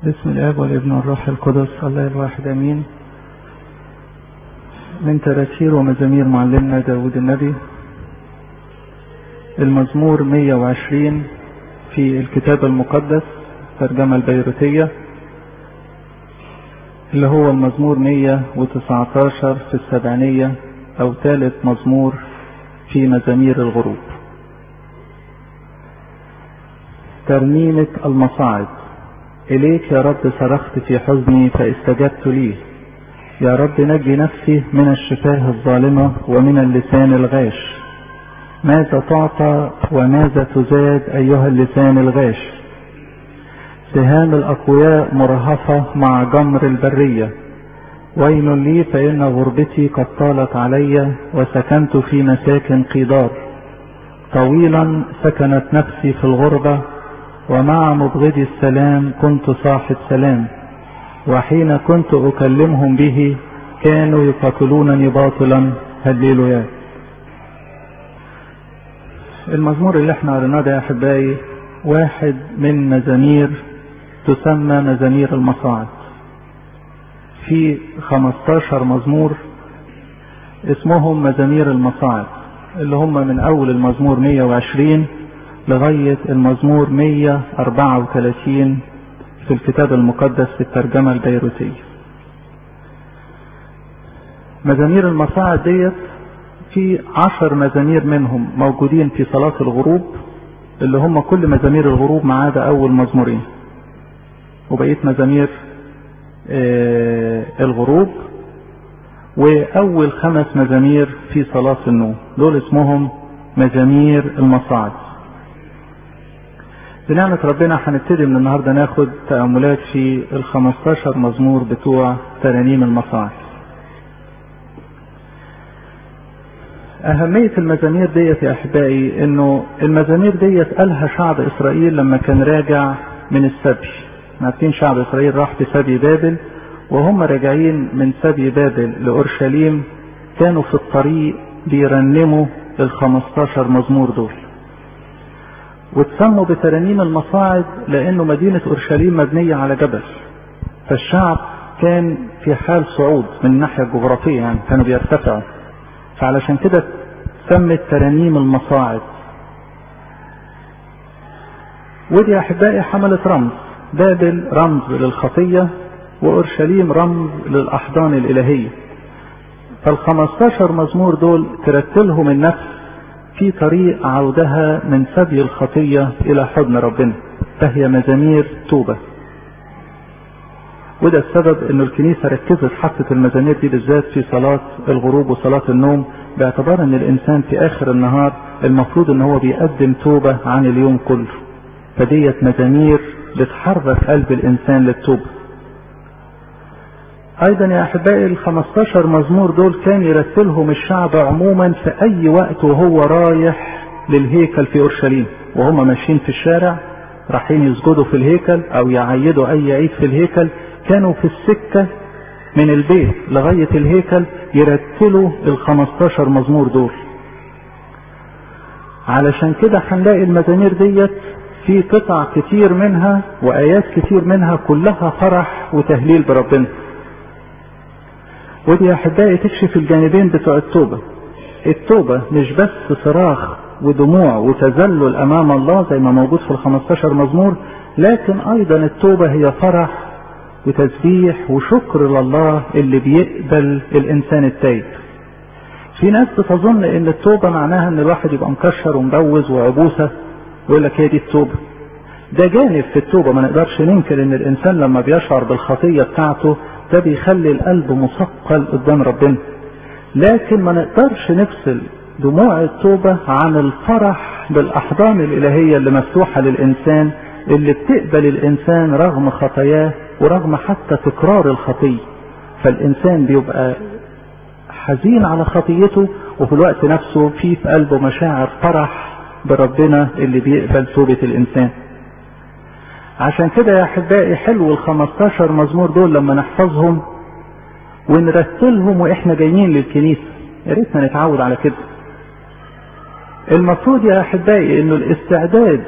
بسم الاب والابن والروح القدس الله الواحد امين من تراتير ومزامير معلمنا داود النبي المزمور 120 في الكتاب المقدس الترجمة البيروتية اللي هو المزمور 119 في السبعينية او ثالث مزمور في مزامير الغروب ترنيمة المصاعد إليك يا رب صرخت في حزني فاستجبت لي يا رب نجي نفسي من الشفاه الظالمة ومن اللسان الغاش ماذا تعطى وماذا تزاد أيها اللسان الغاش سهام الأقوياء مرهفة مع جمر البرية ويل لي فإن غربتي قد طالت علي وسكنت في مساكن قيدار طويلا سكنت نفسي في الغربة ومع مبغضي السلام كنت صاحب سلام وحين كنت أكلمهم به كانوا يقاتلونني باطلا هللويا المزمور اللي احنا قريناه ده يا احبائي واحد من مزامير تسمى مزامير المصاعد في 15 مزمور اسمهم مزامير المصاعد اللي هم من اول المزمور 120 لغاية المزمور 134 في الكتاب المقدس في الترجمة البيروتية مزامير المصاعد ديت في عشر مزامير منهم موجودين في صلاة الغروب اللي هم كل مزامير الغروب ما عدا أول مزمورين وبقية مزامير آه الغروب وأول خمس مزامير في صلاة النوم دول اسمهم مزامير المصاعد بنعمة ربنا هنبتدي من النهاردة ناخد تأملات في ال 15 مزمور بتوع ترانيم المصاعد. أهمية المزامير ديت يا أحبائي إنه المزامير ديت قالها شعب إسرائيل لما كان راجع من السبي. عارفين شعب إسرائيل راح في سبي بابل وهم راجعين من سبي بابل لأورشليم كانوا في الطريق بيرنموا ال 15 مزمور دول. وتسموا بترانيم المصاعد لانه مدينة اورشليم مبنية على جبل فالشعب كان في حال صعود من الناحية الجغرافية يعني كانوا بيرتفعوا فعلشان كده سمت ترانيم المصاعد ودي احبائي حملت رمز بابل رمز للخطية واورشليم رمز للاحضان الالهية فالخمستاشر مزمور دول ترتلهم النفس في طريق عودها من سبي الخطية إلى حضن ربنا فهي مزامير توبة وده السبب أن الكنيسة ركزت حطت المزامير دي بالذات في صلاة الغروب وصلاة النوم باعتبار أن الإنسان في آخر النهار المفروض أن هو بيقدم توبة عن اليوم كله فديت مزامير بتحرك قلب الإنسان للتوبة ايضا يا احبائي ال 15 مزمور دول كان يرتلهم الشعب عموما في اي وقت وهو رايح للهيكل في اورشليم وهم ماشيين في الشارع رايحين يسجدوا في الهيكل او يعيدوا اي عيد في الهيكل كانوا في السكة من البيت لغاية الهيكل يرتلوا ال 15 مزمور دول علشان كده هنلاقي المزامير ديت في قطع كتير منها وايات كتير منها كلها فرح وتهليل بربنا ودي يا احبائي تكشف الجانبين بتوع التوبه التوبه مش بس صراخ ودموع وتذلل امام الله زي ما موجود في ال 15 مزمور لكن ايضا التوبه هي فرح وتسبيح وشكر لله اللي بيقبل الانسان التايب في ناس بتظن ان التوبه معناها ان الواحد يبقى مكشر ومبوز وعبوسه ويقول لك هي دي التوبه ده جانب في التوبه ما نقدرش ننكر ان الانسان لما بيشعر بالخطيه بتاعته ده بيخلي القلب مثقل قدام ربنا لكن ما نقدرش نفصل دموع التوبة عن الفرح بالأحضان الإلهية اللي مفتوحة للإنسان اللي بتقبل الإنسان رغم خطاياه ورغم حتى تكرار الخطية فالإنسان بيبقى حزين على خطيته وفي الوقت نفسه في في قلبه مشاعر فرح بربنا اللي بيقبل توبة الإنسان عشان كده يا احبائي حلو ال 15 مزمور دول لما نحفظهم ونرتلهم واحنا جايين للكنيسه يا ريتنا نتعود على كده المفروض يا احبائي انه الاستعداد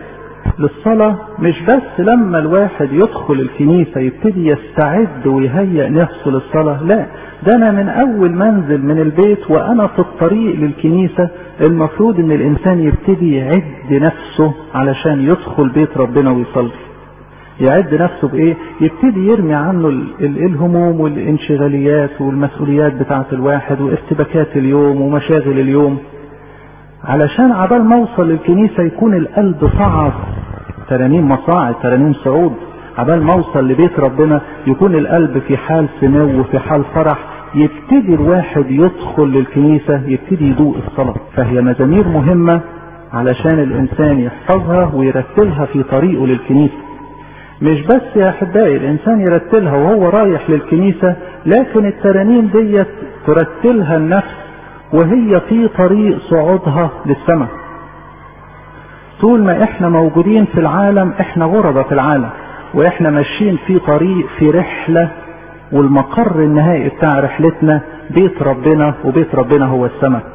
للصلاة مش بس لما الواحد يدخل الكنيسة يبتدي يستعد ويهيئ نفسه للصلاة لا ده انا من اول منزل من البيت وانا في الطريق للكنيسة المفروض ان الانسان يبتدي يعد نفسه علشان يدخل بيت ربنا ويصلي يعد نفسه بايه يبتدي يرمي عنه الهموم والانشغاليات والمسؤوليات بتاعه الواحد وارتباكات اليوم ومشاغل اليوم علشان عبال ما اوصل للكنيسه يكون القلب صعد ترانيم مصاعد ترانيم صعود عبال ما اوصل لبيت ربنا يكون القلب في حال سمو وفي حال فرح يبتدي الواحد يدخل للكنيسة يبتدي يدوق الصلاة فهي مزامير مهمة علشان الإنسان يحفظها ويرتلها في طريقه للكنيسة مش بس يا أحبائي الإنسان يرتلها وهو رايح للكنيسة لكن الترانيم ديت ترتلها النفس وهي في طريق صعودها للسماء طول ما احنا موجودين في العالم احنا غربة في العالم واحنا ماشيين في طريق في رحلة والمقر النهائي بتاع رحلتنا بيت ربنا وبيت ربنا هو السماء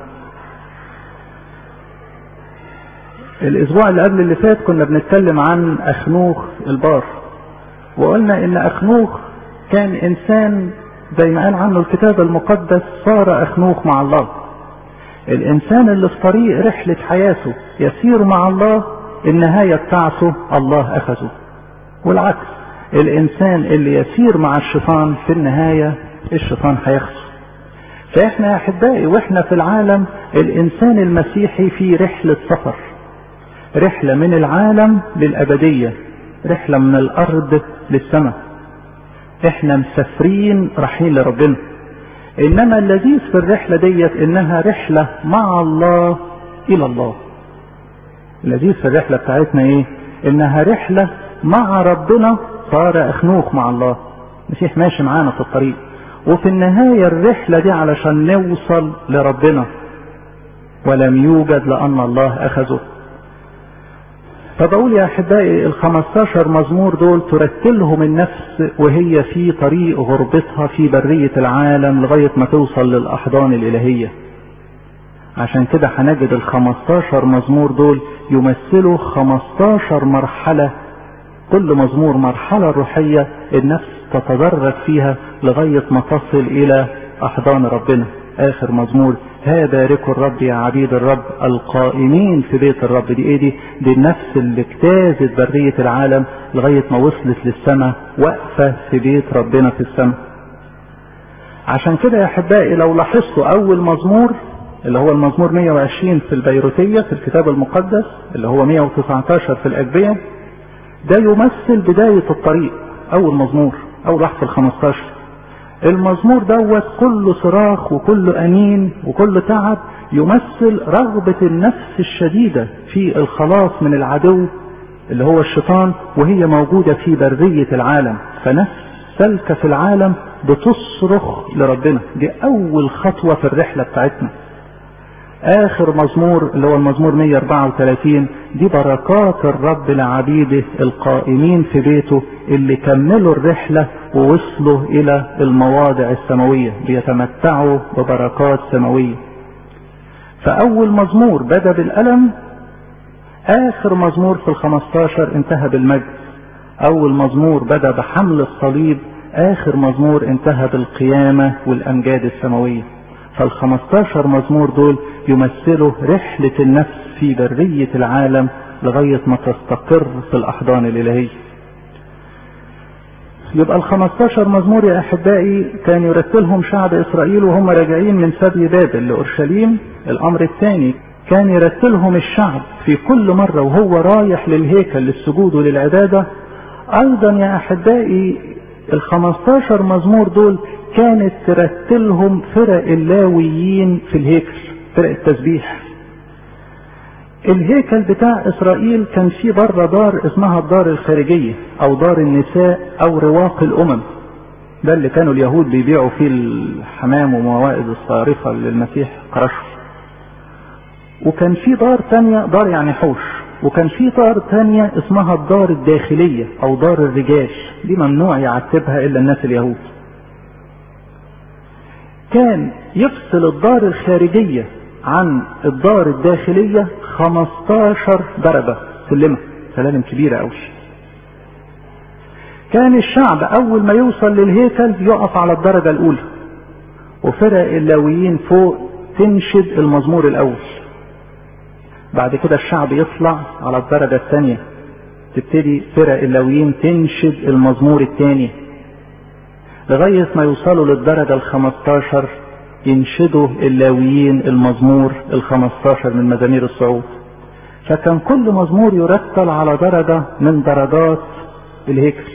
الاسبوع اللي قبل اللي فات كنا بنتكلم عن اخنوخ البار وقلنا ان اخنوخ كان انسان زي ما قال عنه الكتاب المقدس صار اخنوخ مع الله الانسان اللي في طريق رحلة حياته يسير مع الله النهاية بتاعته الله اخذه والعكس الانسان اللي يسير مع الشيطان في النهاية الشيطان هيخسر فاحنا يا احبائي واحنا في العالم الانسان المسيحي في رحلة سفر رحلة من العالم للابدية رحلة من الارض للسماء احنا مسافرين رايحين لربنا انما اللذيذ في الرحلة ديت انها رحلة مع الله الى الله اللذيذ في الرحلة بتاعتنا ايه انها رحلة مع ربنا صار اخنوخ مع الله المسيح ماشي معانا في الطريق وفي النهاية الرحلة دي علشان نوصل لربنا ولم يوجد لأن الله أخذه فبقول يا أحبائي ال 15 مزمور دول ترتلهم النفس وهي في طريق غربتها في برية العالم لغاية ما توصل للأحضان الإلهية عشان كده هنجد ال 15 مزمور دول يمثلوا 15 مرحلة كل مزمور مرحلة روحية النفس تتدرج فيها لغاية ما تصل إلى أحضان ربنا آخر مزمور ها باركوا الرب يا عبيد الرب القائمين في بيت الرب دي ايه دي دي النفس اللي اجتازت برية العالم لغاية ما وصلت للسماء واقفة في بيت ربنا في السماء عشان كده يا احبائي لو لاحظتوا اول مزمور اللي هو المزمور 120 في البيروتية في الكتاب المقدس اللي هو 119 في الأجبية ده يمثل بداية الطريق أول مزمور أول واحد في ال 15 المزمور دوت كله صراخ وكله أنين وكله تعب يمثل رغبة النفس الشديدة في الخلاص من العدو اللي هو الشيطان وهي موجودة في برية العالم فنفس سلكة في العالم بتصرخ لربنا دي أول خطوة في الرحلة بتاعتنا اخر مزمور اللي هو المزمور 134 دي بركات الرب لعبيده القائمين في بيته اللي كملوا الرحلة ووصلوا الى المواضع السماوية بيتمتعوا ببركات سماوية فاول مزمور بدا بالالم اخر مزمور في الخمستاشر انتهى بالمجد اول مزمور بدا بحمل الصليب اخر مزمور انتهى بالقيامة والامجاد السماوية فالخمستاشر مزمور دول يمثلوا رحلة النفس في برية العالم لغاية ما تستقر في الأحضان الإلهية يبقى الخمستاشر مزمور يا أحبائي كان يرتلهم شعب إسرائيل وهم راجعين من سبي بابل لأورشليم الأمر الثاني كان يرتلهم الشعب في كل مرة وهو رايح للهيكل للسجود وللعبادة أيضا يا أحبائي الخمستاشر مزمور دول كانت ترتلهم فرق اللاويين في الهيكل فرق التسبيح الهيكل بتاع اسرائيل كان فيه بره دار اسمها الدار الخارجية او دار النساء او رواق الامم ده اللي كانوا اليهود بيبيعوا فيه الحمام وموائد الصارفة للمسيح قرشه وكان في دار تانية دار يعني حوش وكان في دار تانية اسمها الدار الداخلية او دار الرجال دي ممنوع يعتبها الا الناس اليهود كان يفصل الدار الخارجية عن الدار الداخلية 15 درجة سلمة سلالم كبيرة قوي كان الشعب اول ما يوصل للهيكل يقف على الدرجة الاولى وفرق اللاويين فوق تنشد المزمور الاول بعد كده الشعب يطلع على الدرجة الثانية تبتدي فرق اللاويين تنشد المزمور الثاني لغاية ما يوصلوا للدرجة الخمستاشر ينشدوا اللاويين المزمور الخمستاشر من مزامير الصعود فكان كل مزمور يرتل على درجة من درجات الهيكل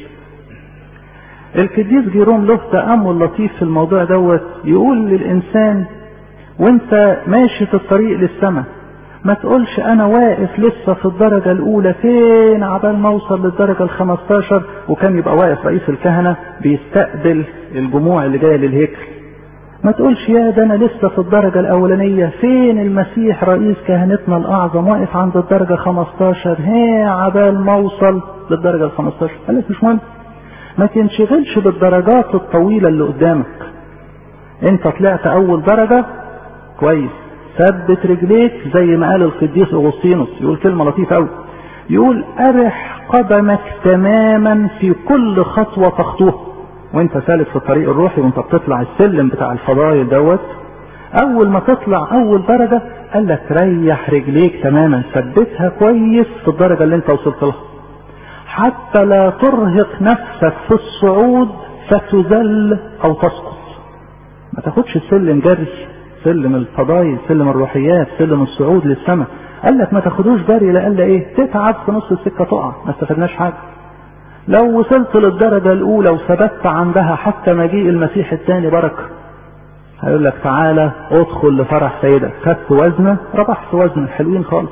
القديس جيروم له تأمل لطيف في الموضوع دوت يقول للإنسان وانت ماشي في الطريق للسماء ما تقولش انا واقف لسه في الدرجة الاولى فين عبال ما اوصل للدرجة الخمستاشر وكان يبقى واقف رئيس الكهنة بيستقبل الجموع اللي جاية للهيكل ما تقولش يا ده انا لسه في الدرجة الاولانية فين المسيح رئيس كهنتنا الاعظم واقف عند الدرجة 15 هي عبال ما اوصل للدرجة ال 15 قال لك مش مهم ما تنشغلش بالدرجات الطويلة اللي قدامك انت طلعت اول درجة كويس ثبت رجليك زي ما قال القديس اغسطينوس يقول كلمة لطيفة قوي يقول ارح قدمك تماما في كل خطوة تخطوها وانت سالك في الطريق الروحي وانت بتطلع السلم بتاع الفضائل دوت اول ما تطلع اول درجة قال لك ريح رجليك تماما ثبتها كويس في الدرجة اللي انت وصلت لها حتى لا ترهق نفسك في الصعود فتذل او تسقط ما تاخدش السلم جري سلم الفضائل سلم الروحيات سلم الصعود للسماء قال لك ما تاخدوش جري لألا ايه تتعب في نص السكة تقع ما استفدناش حاجة لو وصلت للدرجة الأولى وثبت عندها حتى مجيء المسيح الثاني بركة هيقول لك تعالى ادخل لفرح سيدك خدت وزنة ربحت وزن حلوين خالص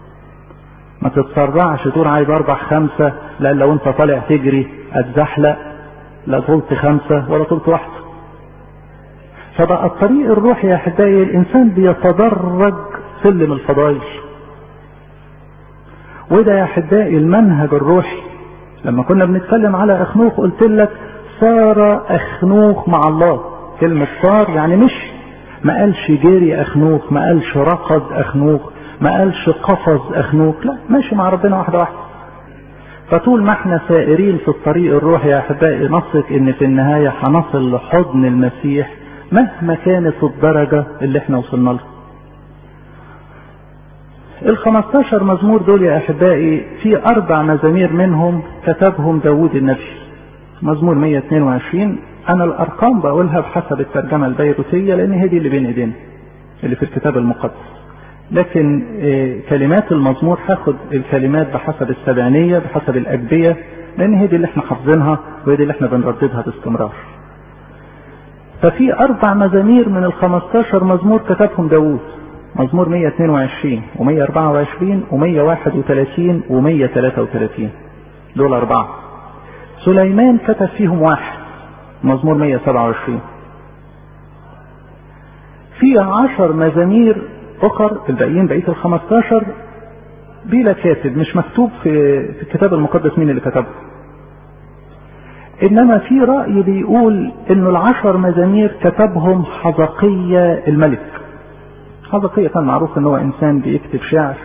ما تتسرعش تقول عايز اربح خمسة لأن لو انت طالع تجري اتزحلق لا طولت خمسة ولا طولت واحدة فبقى الطريق الروحي يا احبائي الانسان بيتدرج سلم الفضائل وده يا احبائي المنهج الروحي لما كنا بنتكلم على اخنوخ قلت لك سار اخنوخ مع الله كلمة صار يعني مش ما قالش جري اخنوخ ما قالش رقد اخنوخ ما قالش قفز اخنوخ لا ماشي مع ربنا واحدة واحدة فطول ما احنا سائرين في الطريق الروحي يا احبائي نثق ان في النهاية هنصل لحضن المسيح مهما كانت الدرجة اللي احنا وصلنا لها ال 15 مزمور دول يا احبائي في اربع مزامير منهم كتبهم داوود النبي مزمور 122 انا الارقام بقولها بحسب الترجمة البيروتية لان هي دي اللي بين ايدينا اللي في الكتاب المقدس لكن كلمات المزمور هاخد الكلمات بحسب السبعينية بحسب الاجبية لان هي دي اللي احنا حافظينها وهي دي اللي احنا بنرددها باستمرار ففي أربع مزامير من ال 15 مزمور كتبهم داوود مزمور 122 و124 و131 و133 دول أربعة سليمان كتب فيهم واحد مزمور 127 في عشر مزامير أخر الباقيين بقية ال 15 بلا كاتب مش مكتوب في, في الكتاب المقدس مين اللي كتبه انما في رأي بيقول انه العشر مزامير كتبهم حزقية الملك حزقية كان معروف ان هو انسان بيكتب شعر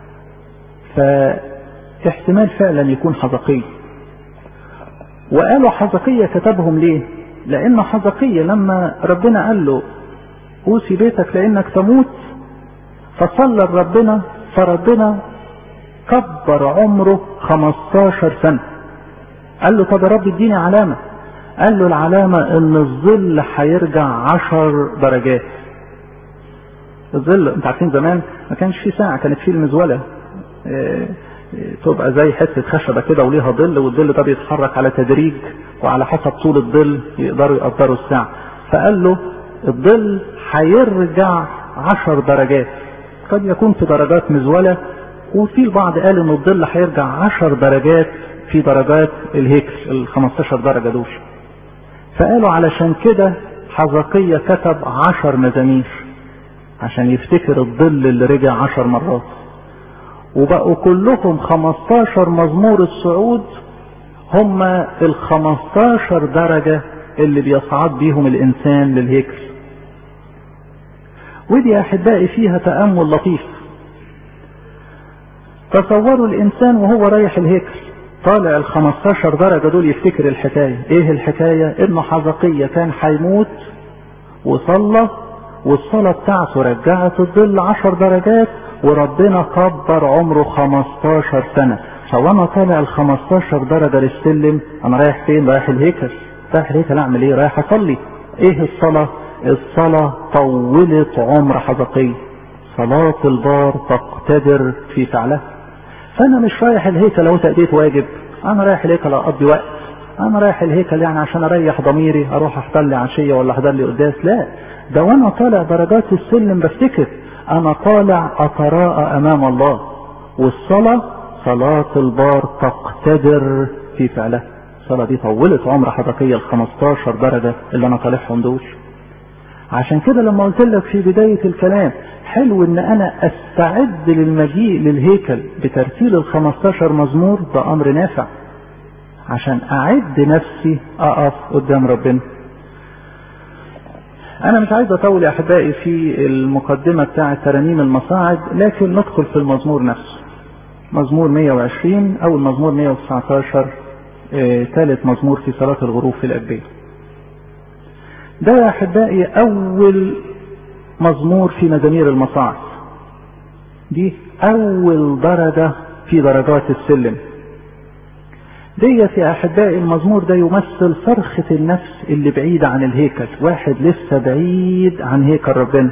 فاحتمال فعلا يكون حزقية وقالوا حزقية كتبهم ليه لان حزقية لما ربنا قال له اوصي بيتك لانك تموت فصلى ربنا فربنا كبر عمره 15 سنه قال له طب يا رب اديني علامة قال له العلامة ان الظل هيرجع عشر درجات الظل انت عارفين زمان ما كانش في ساعة كانت في المزولة اه تبقى زي حتة خشبة كده وليها ظل والظل ده بيتحرك على تدريج وعلى حسب طول الظل يقدروا يقدروا الساعة فقال له الظل هيرجع عشر درجات قد يكون في درجات مزولة وفي البعض قال ان الظل هيرجع عشر درجات في درجات الهيكل ال 15 درجة دول فقالوا علشان كده حزقية كتب عشر مزامير عشان يفتكر الظل اللي رجع عشر مرات وبقوا كلهم 15 مزمور الصعود هم ال 15 درجة اللي بيصعد بيهم الإنسان للهيكل ودي يا أحبائي فيها تأمل لطيف تصوروا الانسان وهو رايح الهيكل طالع ال 15 درجة دول يفتكر الحكاية ايه الحكاية انه حزقية كان هيموت وصلى والصلاة بتاعته رجعت الظل 10 درجات وربنا كبر عمره 15 سنة فوانا طالع ال 15 درجة للسلم انا رايح فين رايح الهيكل رايح الهيكل اعمل ايه رايح اصلي ايه الصلاة الصلاة طولت عمر حزقية صلاة البار تقتدر في فعلها فانا مش رايح الهيكل اهو تأدية واجب انا رايح الهيكل اقضي وقت انا رايح الهيكل يعني عشان اريح ضميري اروح احضر لي عشيه ولا احضر لي قداس لا ده وانا طالع درجات السلم بفتكر انا طالع اتراءى امام الله والصلاه صلاه البار تقتدر في فعلها الصلاه دي طولت عمر حدقيه ال 15 درجه اللي انا طالعهم دول عشان كده لما قلت لك في بدايه الكلام حلو ان انا استعد للمجيء للهيكل بترتيل ال 15 مزمور ده امر نافع عشان اعد نفسي اقف قدام ربنا انا مش عايز اطول يا احبائي في المقدمه بتاعه ترانيم المصاعد لكن ندخل في المزمور نفسه مزمور 120 او المزمور 119 آه ثالث مزمور في صلاه الغروب في الابيه ده يا احبائي اول مزمور في مزامير المصاعد دي اول درجه في درجات السلم ديت يا احبائي المزمور ده يمثل صرخة النفس اللي بعيدة عن الهيكل واحد لسه بعيد عن هيكل ربنا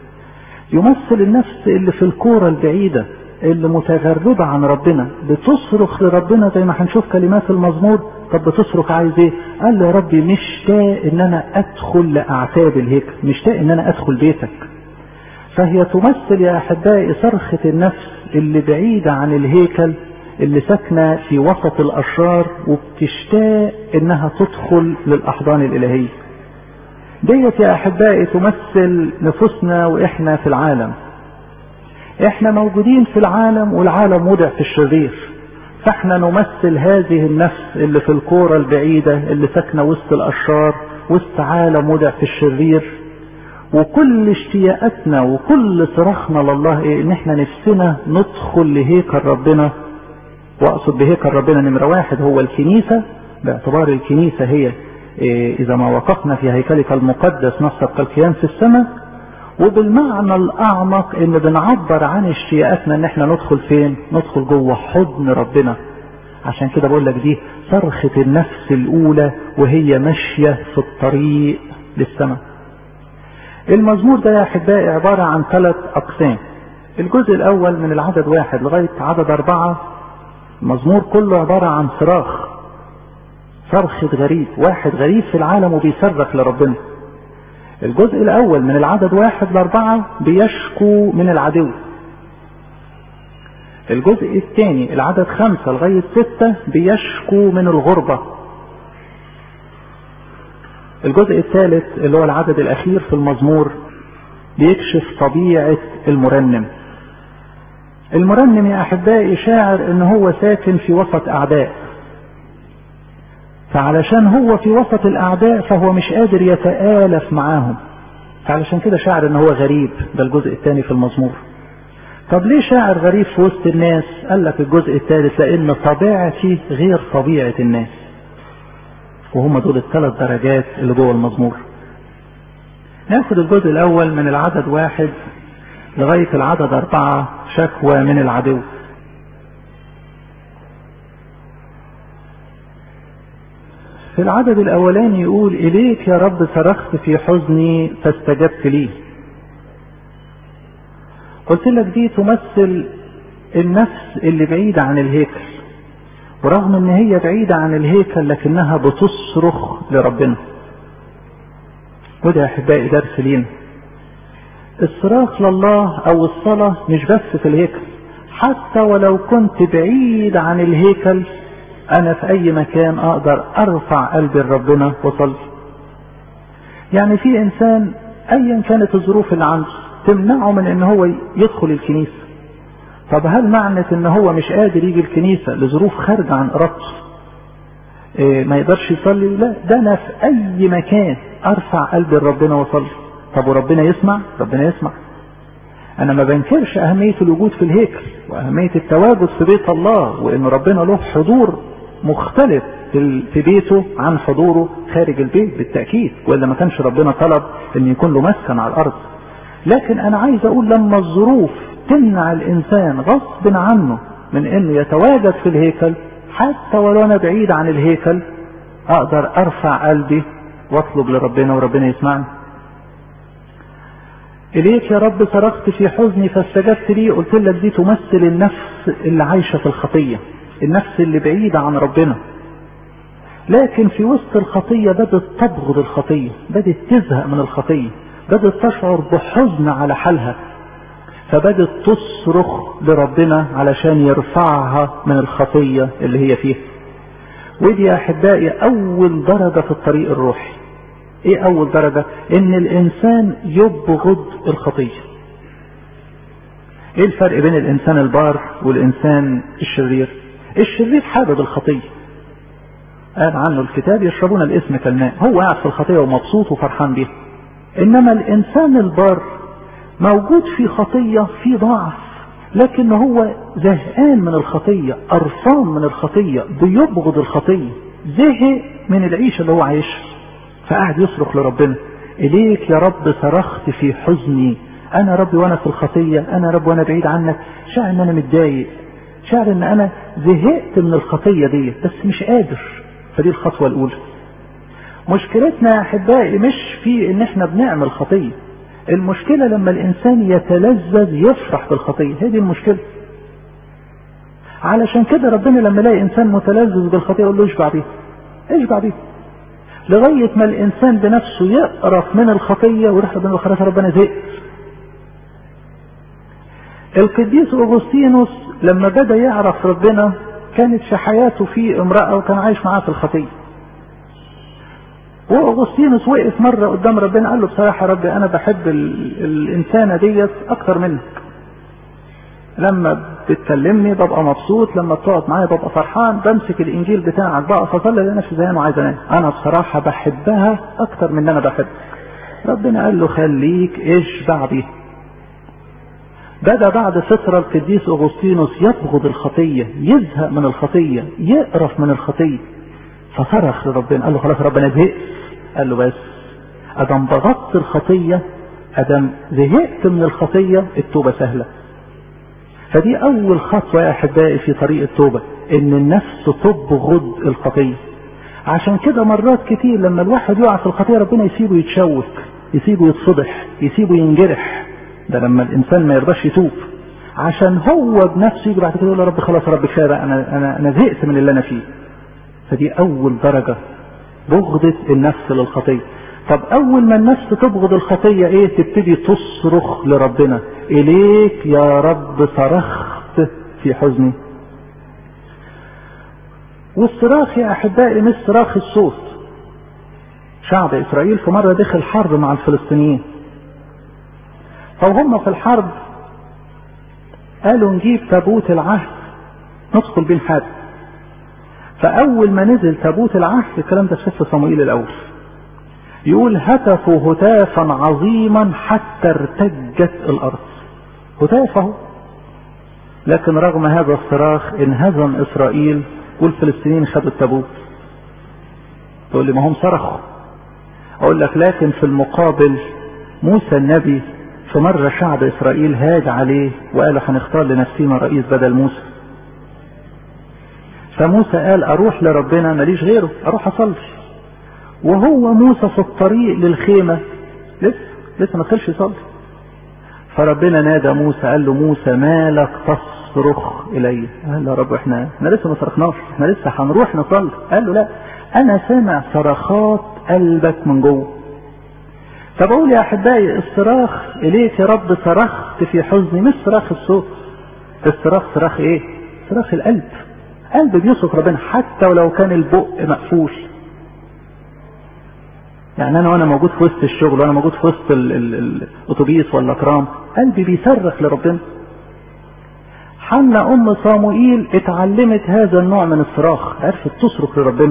يمثل النفس اللي في الكورة البعيدة اللي متغربة عن ربنا بتصرخ لربنا زي ما هنشوف كلمات المزمور طب بتصرخ عايز ايه قال له يا ربي مشتاق ان انا ادخل لاعتاب الهيكل مشتاق ان انا ادخل بيتك فهي تمثل يا احبائي صرخة النفس اللي بعيدة عن الهيكل اللي ساكنة في وسط الأشرار وبتشتاق إنها تدخل للأحضان الإلهية. ديت يا أحبائي تمثل نفوسنا وإحنا في العالم. إحنا موجودين في العالم والعالم وضع في الشرير. فإحنا نمثل هذه النفس اللي في الكورة البعيدة اللي ساكنة وسط الأشرار وسط عالم وضع في الشرير. وكل اشتياقاتنا وكل صراخنا لله ايه ان احنا نفسنا ندخل لهيكل ربنا واقصد بهيكل ربنا نمرة واحد هو الكنيسة باعتبار الكنيسة هي إيه اذا ما وقفنا في هيكلك المقدس نصب كالقيام في السماء وبالمعنى الاعمق ان بنعبر عن اشتياقاتنا ان احنا ندخل فين ندخل جوه حضن ربنا عشان كده بقول لك دي صرخة النفس الاولى وهي ماشية في الطريق للسماء المزمور ده يا احبائي عبارة عن ثلاث اقسام الجزء الاول من العدد واحد لغاية عدد اربعة المزمور كله عبارة عن صراخ صرخة غريب واحد غريب في العالم وبيصرخ لربنا الجزء الاول من العدد واحد لاربعة بيشكو من العدو الجزء الثاني العدد خمسة لغاية ستة بيشكو من الغربة الجزء الثالث اللي هو العدد الاخير في المزمور بيكشف طبيعة المرنم المرنم يا احبائي شاعر ان هو ساكن في وسط اعداء فعلشان هو في وسط الاعداء فهو مش قادر يتآلف معاهم فعلشان كده شاعر ان هو غريب ده الجزء الثاني في المزمور طب ليه شاعر غريب في وسط الناس قال لك الجزء الثالث لان طبيعتي غير طبيعة الناس وهم دول الثلاث درجات اللي جوه المزمور ناخد الجزء الاول من العدد واحد لغاية العدد اربعة شكوى من العدو في العدد الاولاني يقول اليك يا رب صرخت في حزني فاستجبت لي قلت لك دي تمثل النفس اللي بعيدة عن الهيكل ورغم ان هي بعيدة عن الهيكل لكنها بتصرخ لربنا وده يا احبائي درس لينا الصراخ لله او الصلاة مش بس في الهيكل حتى ولو كنت بعيد عن الهيكل انا في اي مكان اقدر ارفع قلبي لربنا واصلي يعني في انسان ايا كانت الظروف اللي عنده تمنعه من ان هو يدخل الكنيسة طب هل معنى ان هو مش قادر يجي الكنيسة لظروف خارجة عن ارادته إيه ما يقدرش يصلي لا ده انا في اي مكان ارفع قلبي لربنا واصلي طب وربنا يسمع ربنا يسمع انا ما بنكرش اهمية الوجود في الهيكل واهمية التواجد في بيت الله وان ربنا له حضور مختلف في بيته عن حضوره خارج البيت بالتأكيد وإلا ما كانش ربنا طلب ان يكون له مسكن على الارض لكن انا عايز اقول لما الظروف تمنع الانسان غصب عنه من انه يتواجد في الهيكل حتى ولو انا بعيد عن الهيكل اقدر ارفع قلبي واطلب لربنا وربنا يسمعني اليك يا رب صرخت في حزني فاستجبت لي قلت لك دي تمثل النفس اللي عايشه في الخطيه النفس اللي بعيده عن ربنا لكن في وسط الخطيه بدات تبغض الخطيه بدات تزهق من الخطيه بدات تشعر بحزن على حالها فبدت تصرخ لربنا علشان يرفعها من الخطيه اللي هي فيها ودي يا احبائي اول درجه في الطريق الروحي ايه اول درجة ان الانسان يبغض الخطية ايه الفرق بين الانسان البار والانسان الشرير الشرير حابب الخطية قال عنه الكتاب يشربون الاسم كالماء هو قاعد في الخطية ومبسوط وفرحان بيها انما الانسان البار موجود في خطية في ضعف لكن هو زهقان من الخطية قرفان من الخطية بيبغض الخطية زهق من العيشة اللي هو عايشها فقعد يصرخ لربنا اليك يا رب صرخت في حزني انا ربي وانا في الخطية انا رب وانا بعيد عنك شاعر ان انا متضايق شاعر ان انا زهقت من الخطية دي بس مش قادر فدي الخطوة الاولى مشكلتنا يا احبائي مش في ان احنا بنعمل خطية المشكلة لما الانسان يتلذذ يفرح بالخطية هي دي المشكلة علشان كده ربنا لما يلاقي انسان متلذذ بالخطية يقول له اشبع بيه اشبع بيه لغاية ما الإنسان بنفسه يقرف من الخطية ويروح ربنا خلاص ربنا زهق. القديس أغسطينوس لما بدأ يعرف ربنا كانت في حياته في امرأة وكان عايش معاها في الخطية. وأغسطينوس وقف مرة قدام ربنا قال له بصراحة يا ربي أنا بحب الإنسانة ديت أكتر منك. لما بتكلمني ببقى مبسوط لما بتقعد معايا ببقى فرحان بمسك الانجيل بتاعك بقى فصلي لنفسي زي انا وعايز انام انا بصراحه بحبها اكتر من انا بحب ربنا قال له خليك اشبع بيها بدا بعد فترة القديس اغسطينوس يبغض الخطية يزهق من الخطية يقرف من الخطية فصرخ لربنا قال له خلاص ربنا زهقت قال له بس ادم بغضت الخطية ادم زهقت من الخطية التوبة سهلة فدي اول خطوة يا احبائي في طريق التوبة ان النفس تبغض الخطية عشان كده مرات كتير لما الواحد يقع في الخطية ربنا يسيبه يتشوك يسيبه يتفضح يسيبه ينجرح ده لما الانسان ما يرضاش يتوب عشان هو بنفسه يجي بعد كده يقول يا رب خلاص يا رب كفايه بقى انا انا انا زهقت من اللي انا فيه فدي اول درجه بغضة النفس للخطيه طب اول ما النفس تبغض الخطيه ايه تبتدي تصرخ لربنا اليك يا رب صرخت في حزني والصراخ يا احبائي مش صراخ الصوت شعب اسرائيل في مره دخل حرب مع الفلسطينيين فهم في الحرب قالوا نجيب تابوت العهد ندخل بيه الحرب فاول ما نزل تابوت العهد الكلام ده في سفر صموئيل الاول يقول هتفوا هتافا عظيما حتى ارتجت الارض هتاف اهو لكن رغم هذا الصراخ انهزم اسرائيل والفلسطينيين خدوا التابوت تقول لي ما هم صرخوا اقول لك لكن في المقابل موسى النبي في مرة شعب اسرائيل هاج عليه وقالوا هنختار لنفسينا رئيس بدل موسى فموسى قال اروح لربنا ماليش غيره اروح اصلي وهو موسى في الطريق للخيمة لسه لسه ما دخلش يصلي فربنا نادى موسى قال له موسى مالك تصرخ الي قال له يا رب احنا احنا لسه ما صرخناش احنا لسه هنروح نصلي قال له لا انا سامع صرخات قلبك من جوه طب اقول يا احبائي الصراخ اليك يا رب صرخت في حزني مش صراخ الصوت الصراخ صراخ ايه صراخ القلب قلب بيصرخ ربنا حتى ولو كان البق مقفول يعني انا وانا موجود في وسط الشغل وانا موجود في وسط الاتوبيس ولا ترام قلبي بيصرخ لربنا حنا ام صاموئيل اتعلمت هذا النوع من الصراخ عرفت تصرخ لربنا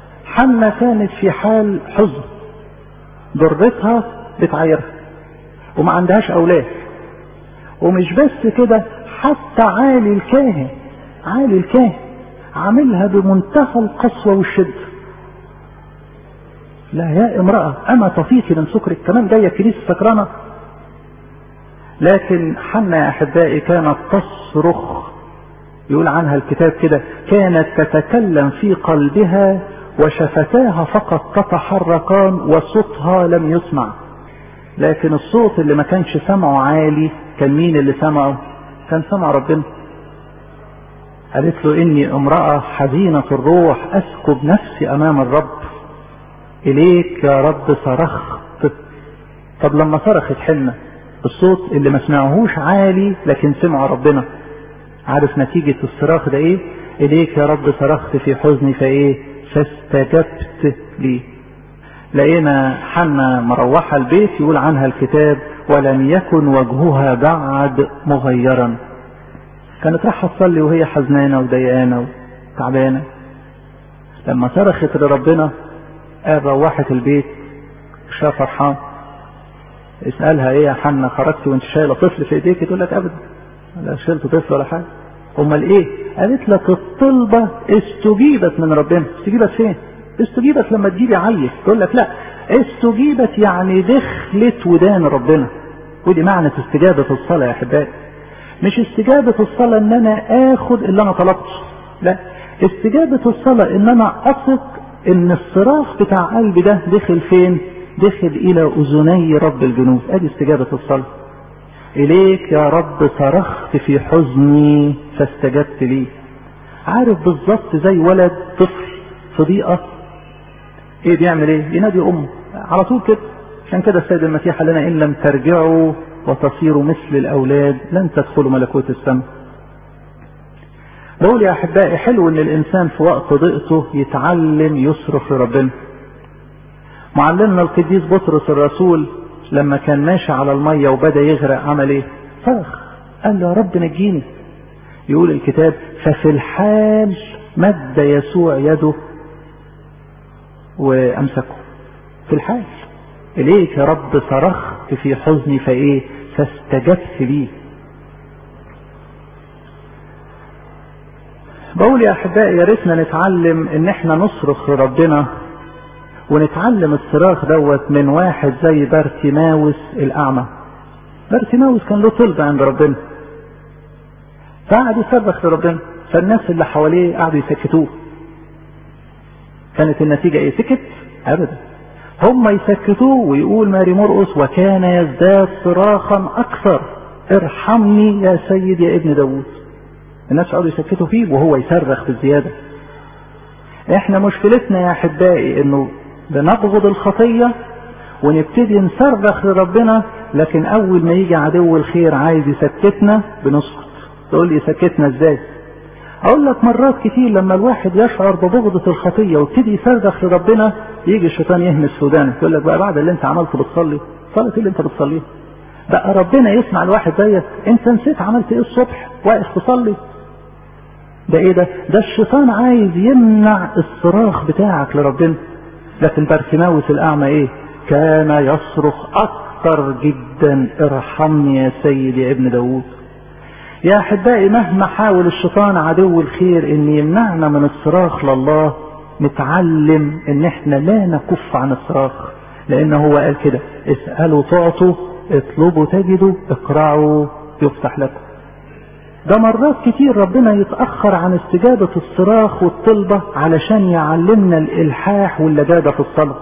حنا كانت في حال حزن ضرتها بتعايرها وما عندهاش اولاد ومش بس كده حتى عالي الكاهن عالي الكاهن عاملها بمنتهى القسوة والشدة لا يا امرأة أما تفيقي من سكرك كمان جاية كنيسة سكرانة لكن حنا يا أحبائي كانت تصرخ يقول عنها الكتاب كده كانت تتكلم في قلبها وشفتاها فقط تتحركان وصوتها لم يسمع لكن الصوت اللي ما كانش سمعه عالي كان مين اللي سمعه كان سمع ربنا قالت له اني امرأة حزينة الروح اسكب نفسي امام الرب اليك يا رب صرخت طب لما صرخت حنة الصوت اللي ما سمعهوش عالي لكن سمع ربنا عارف نتيجة الصراخ ده ايه اليك يا رب صرخت في حزني فايه فاستجبت لي لقينا حنا مروحة البيت يقول عنها الكتاب ولم يكن وجهها بعد مغيرا كانت رايحة تصلي وهي حزنانة وضيقانة وتعبانة لما صرخت لربنا قال روحت البيت شاف فرحان اسألها ايه يا حنا خرجتي وانت شايلة طفل في ايديك تقول لك ابدا لا شلت طفل ولا حاجة امال ايه قالت لك الطلبة استجيبت من ربنا استجيبت فين استجيبت لما تجيبي عيل تقول لك لا استجيبت يعني دخلت ودان ربنا ودي معنى استجابة الصلاة يا احبائي مش استجابة الصلاة ان انا اخد اللي انا طلبته لا استجابة الصلاة ان انا اثق ان الصراخ بتاع قلبي ده دخل فين دخل الى اذني رب الجنود ادي استجابة الصلاة اليك يا رب صرخت في حزني فاستجبت لي عارف بالظبط زي ولد طفل في ضيقة ايه بيعمل ايه ينادي امه على طول كده عشان كده السيد المسيح قال لنا ان لم ترجعوا وتصيروا مثل الاولاد لن تدخلوا ملكوت السماء بقول يا احبائي حلو ان الانسان في وقت ضيقته يتعلم يصرخ لربنا معلمنا القديس بطرس الرسول لما كان ماشي على الميه وبدا يغرق عمل ايه صرخ قال له يا رب نجيني يقول الكتاب ففي الحال مد يسوع يده وامسكه في الحال اليك يا رب صرخت في حزني فايه فاستجبت لي بقول يا احبائي يا ريتنا نتعلم ان احنا نصرخ لربنا ونتعلم الصراخ دوت من واحد زي بارتيماوس الاعمى بارتيماوس كان له طلبة عند ربنا فقعد يصرخ لربنا فالناس اللي حواليه قعدوا يسكتوه كانت النتيجة ايه سكت ابدا هم يسكتوه ويقول ماري مرقس وكان يزداد صراخا اكثر ارحمني يا سيد يا ابن داوود الناس قعدوا يسكتوا فيه وهو يصرخ بالزيادة احنا مشكلتنا يا احبائي انه بنبغض الخطية ونبتدي نصرخ لربنا لكن اول ما يجي عدو الخير عايز يسكتنا بنسكت تقول لي يسكتنا ازاي اقول لك مرات كتير لما الواحد يشعر ببغضة الخطية ويبتدي يصرخ لربنا يجي الشيطان يهمس في ودانك يقول لك بقى بعد اللي انت عملته بتصلي صلاة اللي انت بتصليها بقى ربنا يسمع الواحد زيك انت نسيت عملت ايه الصبح واقف تصلي ده ايه ده ده الشيطان عايز يمنع الصراخ بتاعك لربنا لكن بارتيماوس الاعمى ايه كان يصرخ اكثر جدا ارحمني يا سيدي يا ابن داوود يا احبائي مهما حاول الشيطان عدو الخير ان يمنعنا من الصراخ لله نتعلم ان احنا لا نكف عن الصراخ لان هو قال كده اسألوا تعطوا اطلبوا تجدوا اقرعوا يفتح لكم ده مرات كتير ربنا يتأخر عن استجابة الصراخ والطلبة علشان يعلمنا الإلحاح واللجاجة في الصلاة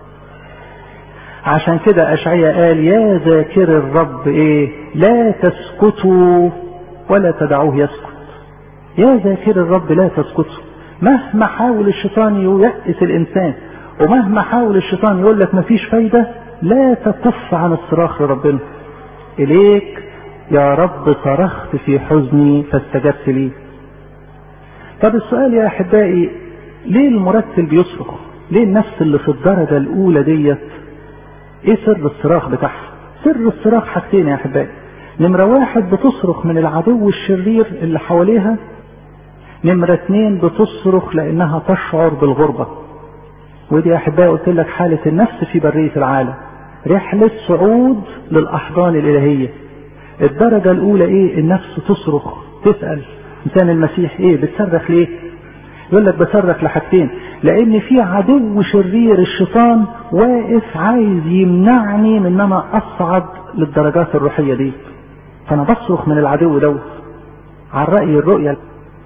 عشان كده أشعية قال يا ذاكر الرب إيه لا تسكتوا ولا تدعوه يسكت يا ذاكر الرب لا تسكتوا مهما حاول الشيطان ييأس الإنسان ومهما حاول الشيطان يقول لك مفيش فايدة لا تكف عن الصراخ لربنا إليك يا رب صرخت في حزني فاستجبت لي طب السؤال يا احبائي ليه المرتل بيصرخ ليه النفس اللي في الدرجة الاولى ديت ايه سر الصراخ بتاعها سر الصراخ حاجتين يا احبائي نمرة واحد بتصرخ من العدو الشرير اللي حواليها نمرة اتنين بتصرخ لانها تشعر بالغربة ودي يا احبائي قلت لك حالة النفس في برية العالم رحلة صعود للأحضان الإلهية الدرجة الأولى إيه النفس تصرخ تسأل إنسان المسيح إيه بتصرخ ليه يقول لك بصرخ لحاجتين لأن في عدو شرير الشيطان واقف عايز يمنعني من إن أنا أصعد للدرجات الروحية دي فأنا بصرخ من العدو دوت عن رأي الرؤية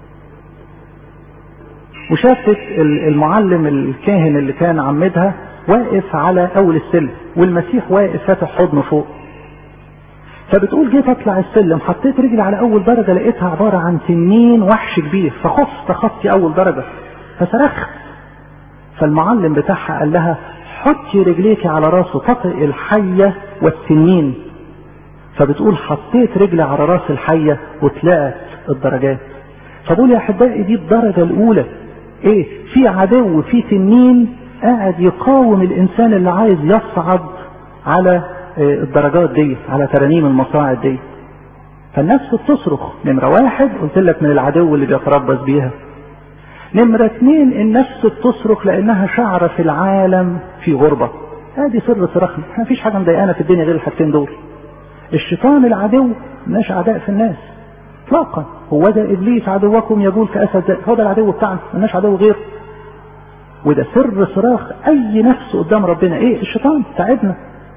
وشافت المعلم الكاهن اللي كان عمدها واقف على اول السلم والمسيح واقف فاتح حضنه فوق فبتقول جيت اطلع السلم حطيت رجلي على اول درجه لقيتها عباره عن تنين وحش كبير فخفت خطي اول درجه فصرخت فالمعلم بتاعها قال لها حطي رجليكي على راسه تطئ الحيه والتنين فبتقول حطيت رجلي على راس الحيه وطلعت الدرجات فبقول يا احبائي دي الدرجه الاولى ايه في عدو في تنين قاعد يقاوم الانسان اللي عايز يصعد على الدرجات دي على ترانيم المصاعد دي فالنفس بتصرخ نمرة واحد قلت لك من العدو اللي بيتربص بيها نمرة اتنين النفس بتصرخ لانها شعر في العالم في غربة ادي سر صراخنا احنا مفيش حاجة مضايقانا في الدنيا غير الحاجتين دول الشيطان العدو مش اعداء في الناس اطلاقا هو ده ابليس عدوكم يقول كاسد هو ده العدو بتاعنا مالناش عدو غيره وده سر صراخ اي نفس قدام ربنا ايه الشيطان تعبنا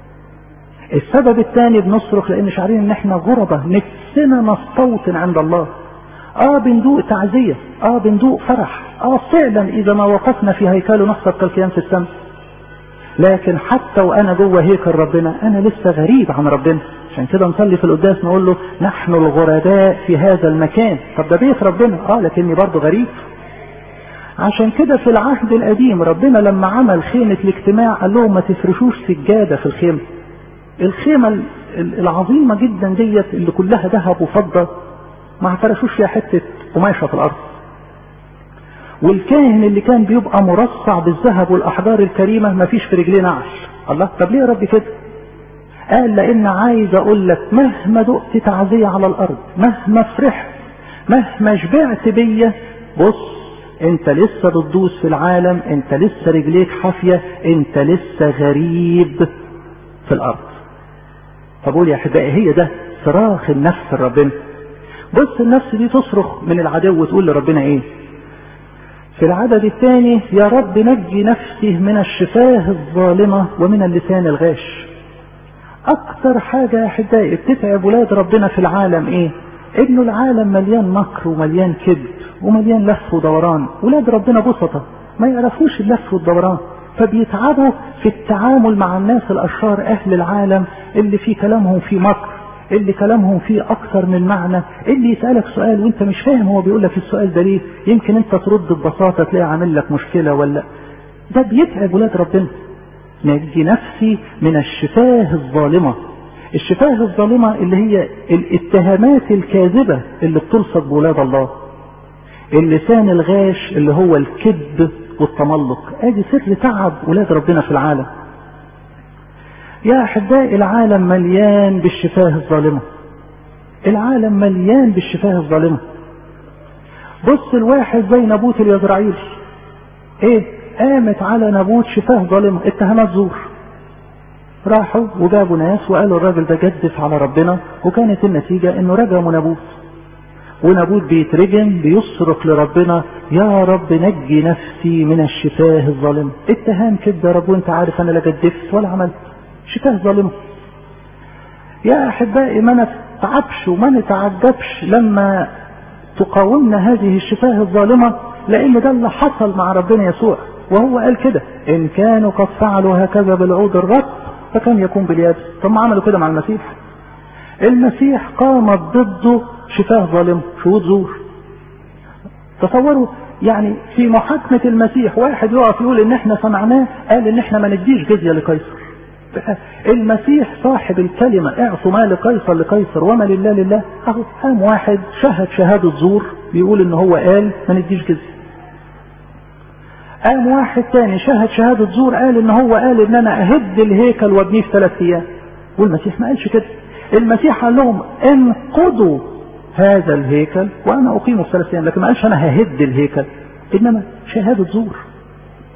السبب الثاني بنصرخ لان شعرين ان احنا غربة نفسنا نستوطن عند الله اه بندوق تعزية اه بندوق فرح اه فعلا اذا ما وقفنا في هيكله نحصل كالكيان في السماء لكن حتى وانا جوه هيكل ربنا انا لسه غريب عن ربنا عشان كده نصلي في القداس نقول له نحن الغرباء في هذا المكان طب ده بيت ربنا اه لكني برضه غريب عشان كده في العهد القديم ربنا لما عمل خيمة الاجتماع قال لهم ما تفرشوش سجادة في الخيمة الخيمة العظيمة جدا ديت اللي كلها ذهب وفضة ما اعترفوش فيها حتة قماشة في الأرض والكاهن اللي كان بيبقى مرصع بالذهب والأحجار الكريمة ما فيش في رجليه نعش الله طب ليه يا رب كده قال لأن عايز أقول لك مهما دقت تعزية على الأرض مهما فرحت مهما شبعت بيا بص انت لسه بتدوس في العالم انت لسه رجليك حافية انت لسه غريب في الارض فبقول يا احبائي هي ده صراخ النفس لربنا بص النفس دي تصرخ من العدو وتقول لربنا ايه في العدد الثاني يا رب نجي نفسي من الشفاه الظالمة ومن اللسان الغاش اكتر حاجة يا احبائي بتتعب ولاد ربنا في العالم ايه انه العالم مليان مكر ومليان كذب ومليان لف ودوران ولاد ربنا بسطة ما يعرفوش اللف والدوران فبيتعبوا في التعامل مع الناس الاشرار اهل العالم اللي في كلامهم في مكر اللي كلامهم فيه اكثر من معنى اللي يسألك سؤال وانت مش فاهم هو بيقول لك السؤال ده ليه يمكن انت ترد ببساطة تلاقي عامل لك مشكلة ولا ده بيتعب ولاد ربنا نجي نفسي من الشفاه الظالمة الشفاه الظالمة اللي هي الاتهامات الكاذبة اللي بتلصق بولاد الله اللسان الغاش اللي هو الكذب والتملق ادي سر تعب ولاد ربنا في العالم يا احبائي العالم مليان بالشفاه الظالمه العالم مليان بالشفاه الظالمه بص الواحد زي نبوت اليزرعيل ايه قامت على نبوت شفاه ظالمه اتهامات زور راحوا وجابوا ناس وقالوا الراجل ده جدف على ربنا وكانت النتيجه انه رجموا نبوت ونبوت بيترجم بيصرخ لربنا يا رب نجي نفسي من الشفاه الظالمة اتهام كده يا رب وانت عارف انا لا جدفت ولا عملت شفاه ظالمة يا احبائي ما نتعبش وما نتعجبش لما تقاومنا هذه الشفاه الظالمة لان ده اللي حصل مع ربنا يسوع وهو قال كده ان كانوا قد فعلوا هكذا بالعود الرب فكان يكون باليابس ثم عملوا كده مع المسيح المسيح قامت ضده شفاه ظالم شهود زور تصوروا يعني في محاكمة المسيح واحد يقف يقول ان احنا سمعناه قال ان احنا ما نديش جزية لقيصر المسيح صاحب الكلمة اعطوا ما لقيصر لقيصر وما لله لله اهو قام واحد شهد شهادة زور بيقول ان هو قال ما نديش جزية قام واحد تاني شهد شهادة زور قال ان هو قال ان انا اهد الهيكل وابنيه في ثلاث ايام والمسيح ما قالش كده المسيح قال لهم انقضوا هذا الهيكل وانا اقيمه في ثلاث ايام لكن ما قالش انا ههد الهيكل انما شهادة زور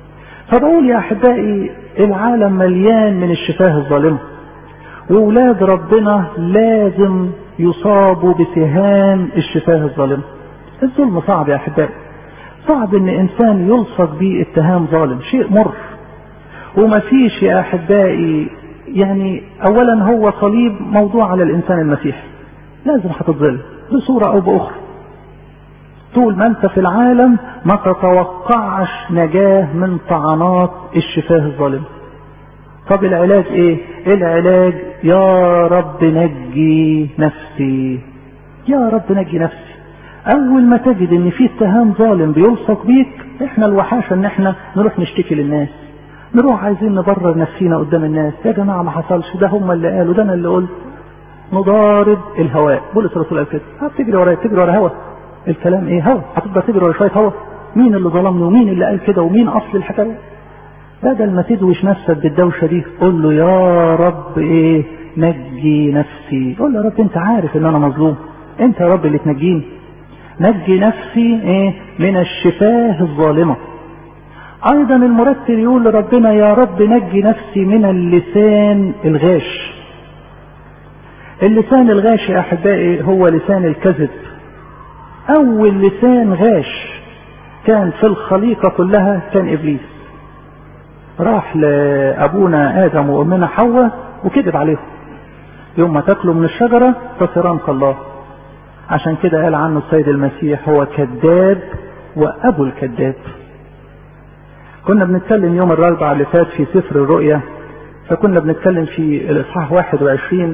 فبقول يا احبائي العالم مليان من الشفاه الظالمه وولاد ربنا لازم يصابوا بسهام الشفاه الظالمه الظلم صعب يا احبائي صعب ان انسان يلصق بيه اتهام ظالم شيء مر ومفيش يا احبائي يعني اولا هو صليب موضوع على الانسان المسيحي لازم هتتظلم بصورة او باخرى طول ما انت في العالم ما تتوقعش نجاة من طعنات الشفاه الظالم طب العلاج ايه العلاج يا رب نجي نفسي يا رب نجي نفسي اول ما تجد ان في اتهام ظالم بيلصق بيك احنا الوحاشة ان احنا نروح نشتكي للناس نروح عايزين نبرر نفسينا قدام الناس يا جماعة ما حصلش ده هم اللي قالوا ده انا اللي قلت نضارب الهواء بولس الرسول قال كده بتجري ورايا بتجري ورا هوا الكلام ايه هوا هتفضل تجري ورا شويه هوا مين اللي ظلمني ومين اللي قال كده ومين اصل الحكايه بدل ما تدوش نفسك بالدوشه دي قول له يا رب ايه نجي نفسي قول له يا رب انت عارف ان انا مظلوم انت يا رب اللي تنجيني نجي نفسي ايه من الشفاه الظالمه ايضا المرتل يقول لربنا يا رب نجي نفسي من اللسان الغاش اللسان الغاش يا احبائي هو لسان الكذب اول لسان غاش كان في الخليقة كلها كان ابليس راح لابونا ادم وامنا حواء وكذب عليهم يوم ما تاكلوا من الشجرة تصيران كالله عشان كده قال عنه السيد المسيح هو كذاب وابو الكذاب كنا بنتكلم يوم الاربعاء اللي فات في سفر الرؤيا فكنا بنتكلم في الاصحاح 21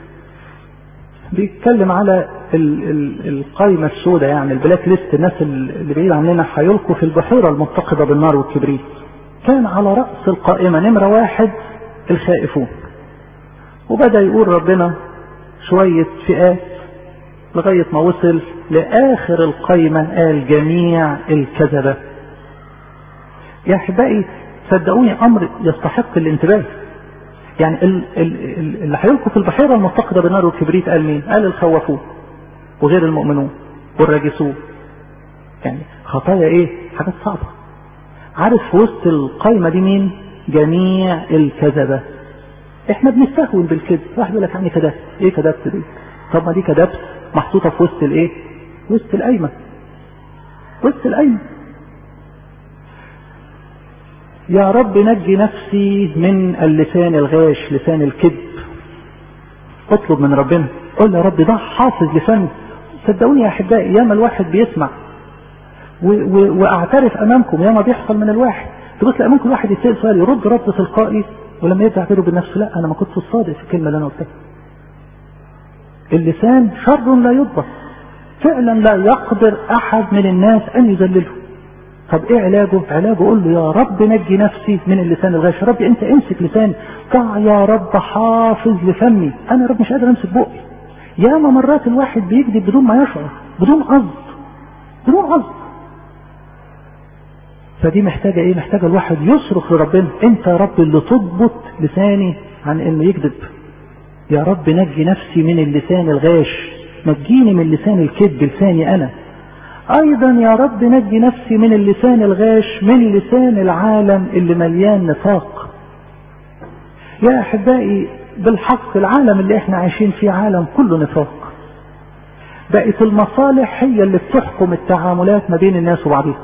بيتكلم على ال ال القائمة السوداء يعني البلاك ليست الناس اللي بعيد عننا هيلقوا في البحيرة المتقدة بالنار والكبريت كان على رأس القائمة نمرة واحد الخائفون وبدأ يقول ربنا شوية فئات لغاية ما وصل لآخر القائمة قال جميع الكذبة يا أحبائي صدقوني أمر يستحق الانتباه يعني ال ال ال اللي هيلقوا في البحيرة المتقدة بالنار والكبريت قال مين؟ قال الخوافون وغير المؤمنون والراجسون يعني خطايا ايه؟ حاجات صعبة عارف في وسط القايمة دي مين؟ جميع الكذبة احنا بنستهون بالكذب واحد يقول لك يعني كذبت ايه كذبت دي؟ طب ما دي كذبت محطوطة في وسط الايه؟ وسط القايمة وسط القايمة يا رب نجي نفسي من اللسان الغاش لسان الكذب اطلب من ربنا قول يا رب ده حافظ لساني صدقوني يا احبائي ياما الواحد بيسمع و و واعترف امامكم ياما بيحصل من الواحد تبص تلاقي ممكن واحد يسال سؤال يرد رد تلقائي ولما يبدا يعترف بنفسه لا انا ما كنتش صادق في الكلمه اللي انا قلتها اللسان شر لا يضبط فعلا لا يقدر احد من الناس ان يذلله طب ايه علاجه علاجه قول له يا رب نجي نفسي من اللسان الغاش يا رب انت امسك لساني قع يا رب حافظ لفمي انا يا رب مش قادر امسك بقي ياما مرات الواحد بيكذب بدون ما يشعر بدون قصد بدون قصد فدي محتاجة ايه محتاجة الواحد يصرخ لربنا انت يا رب اللي تضبط لساني عن انه يكذب يا رب نجي نفسي من اللسان الغاش نجيني من لسان الكذب لساني انا ايضا يا رب نجي نفسي من اللسان الغاش من لسان العالم اللي مليان نفاق يا احبائي بالحق العالم اللي احنا عايشين فيه عالم كله نفاق بقت المصالح هي اللي بتحكم التعاملات ما بين الناس وبعضها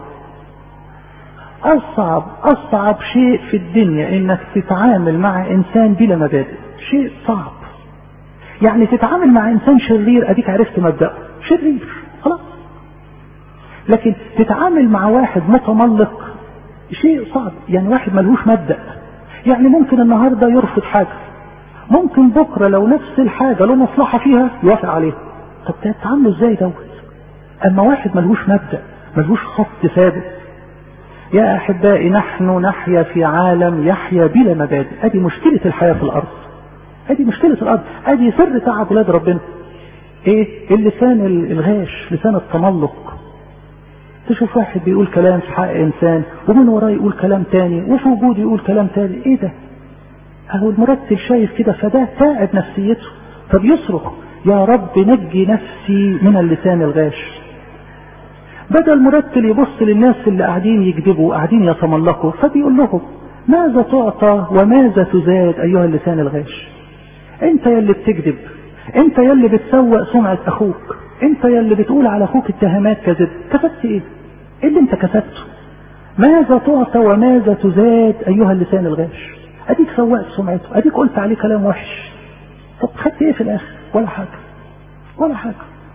اصعب اصعب شيء في الدنيا انك تتعامل مع انسان بلا مبادئ شيء صعب يعني تتعامل مع انسان شرير اديك عرفت مبدأه شرير خلاص لكن تتعامل مع واحد متملق شيء صعب يعني واحد ملهوش مبدأ يعني ممكن النهارده يرفض حاجة ممكن بكرة لو نفس الحاجة له مصلحة فيها يوافق عليها طب تتعاملوا ازاي دوت اما واحد ملهوش مبدأ ملهوش خط ثابت يا احبائي نحن نحيا في عالم يحيا بلا مبادئ ادي مشكلة الحياة في الارض ادي مشكلة الارض ادي سر تعب ولاد ربنا ايه اللسان الغاش لسان التملق تشوف واحد بيقول كلام في حق انسان ومن وراه يقول كلام تاني وفي وجوده يقول كلام تاني ايه ده اهو المرتب شايف كده فده تعب نفسيته فبيصرخ يا رب نجي نفسي من اللسان الغاش بدل مرتل يبص للناس اللي قاعدين يكذبوا وقاعدين يتملقوا فبيقول لهم ماذا تعطى وماذا تزاد ايها اللسان الغاش انت يلي بتكذب انت يلي بتسوق سمعة اخوك انت يلي بتقول على اخوك اتهامات كذب كسبت ايه ايه اللي انت كسبته ماذا تعطى وماذا تزاد ايها اللسان الغاش اديك سوقت سمعته اديك قلت عليه كلام وحش طب خدت ايه في الاخر ولا حاجة ولا حاجة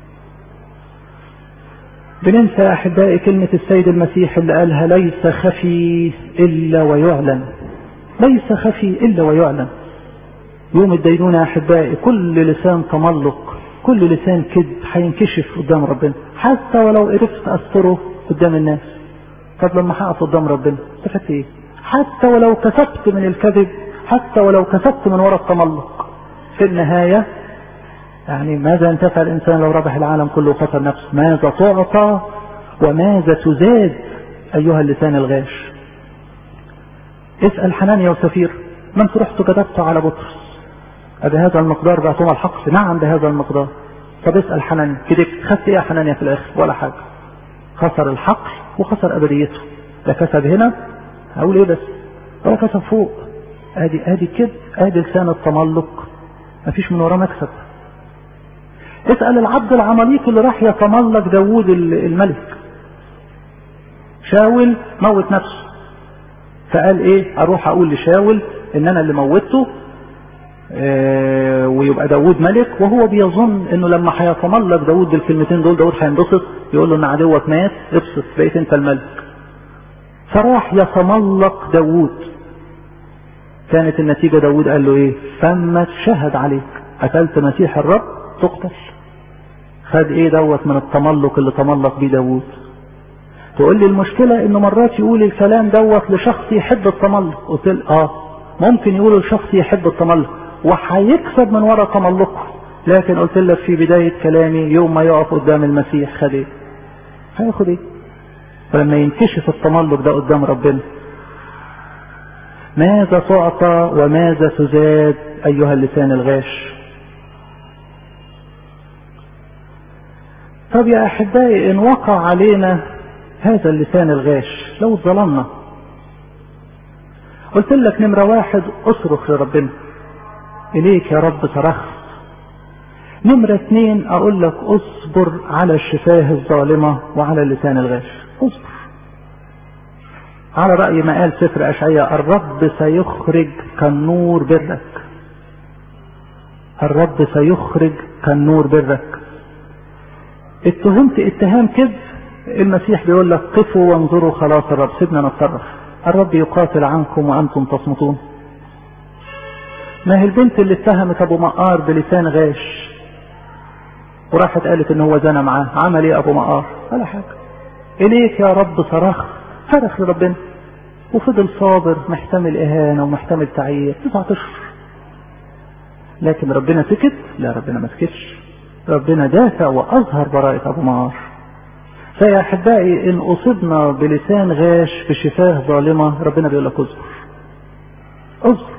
بننسى يا احبائي كلمة السيد المسيح اللي قالها ليس خفي الا ويعلن ليس خفي الا ويعلن يوم الدينونة يا احبائي كل لسان تملق كل لسان كذب هينكشف قدام ربنا حتى ولو قرفت استره قدام الناس طب لما هقف قدام ربنا استفدت ايه حتى ولو كسبت من الكذب حتى ولو كسبت من وراء التملق في النهاية يعني ماذا ينتفع الإنسان لو ربح العالم كله وخسر نفسه ماذا تعطى وماذا تزاد أيها اللسان الغاش اسأل حنانيا وسفير ما انتوا رحتوا كتبتوا على بطرس بهذا المقدار بعتم الحق نعم بهذا المقدار طب اسأل حنانيا كده خدت ايه يا حنانيا في الاخر ولا حاجة خسر الحقل وخسر ابديته لا كسب هنا اقول ايه بس ولا كسب فوق ادي ادي كده ادي لسان التملق مفيش من وراه مكسب اسأل العبد العماليق اللي راح يتملق داوود الملك شاول موت نفسه فقال ايه اروح اقول لشاول ان انا اللي موتته اه ويبقى داوود ملك وهو بيظن انه لما هيتملق داوود بالكلمتين دول داوود هينبسط يقول له ان عدوك مات ابسط بقيت انت الملك فراح يتملق داوود كانت النتيجة داوود قال له ايه فمت شهد عليك قتلت مسيح الرب تقتل خد ايه دوت من التملق اللي تملق بيه داوود تقول لي المشكلة انه مرات يقول الكلام دوت لشخص يحب التملق قلت له اه ممكن يقوله لشخص يحب التملق وهيكسب من وراء تملقه لكن قلت لك في بداية كلامي يوم ما يقف قدام المسيح خد ايه هياخد ايه فلما ينكشف التملق ده قدام ربنا ماذا تعطى وماذا تزاد ايها اللسان الغاش طب يا احبائي ان وقع علينا هذا اللسان الغاش لو ظلمنا قلت لك نمرة واحد اصرخ لربنا اليك يا رب صرخت نمرة اتنين اقول لك اصبر على الشفاه الظالمة وعلى اللسان الغاش اصبر على رأي ما قال سفر اشعياء الرب سيخرج كالنور برك الرب سيخرج كالنور برك اتهمت اتهام كذب المسيح بيقول لك قفوا وانظروا خلاص الرب سيبنا نتصرف الرب يقاتل عنكم وانتم تصمتون ما هي البنت اللي اتهمت ابو مقار بلسان غاش وراحت قالت ان هو زنى معاه عمل ايه ابو مقار ولا حاجه اليك يا رب صرخ صرخ لربنا وفضل صابر محتمل اهانه ومحتمل تعيير تسعة اشهر لكن ربنا سكت لا ربنا ما سكتش ربنا دافع واظهر براءة ابو معار فيا احبائي ان اصبنا بلسان غاش بشفاه ظالمة ربنا بيقول لك اصبر اصبر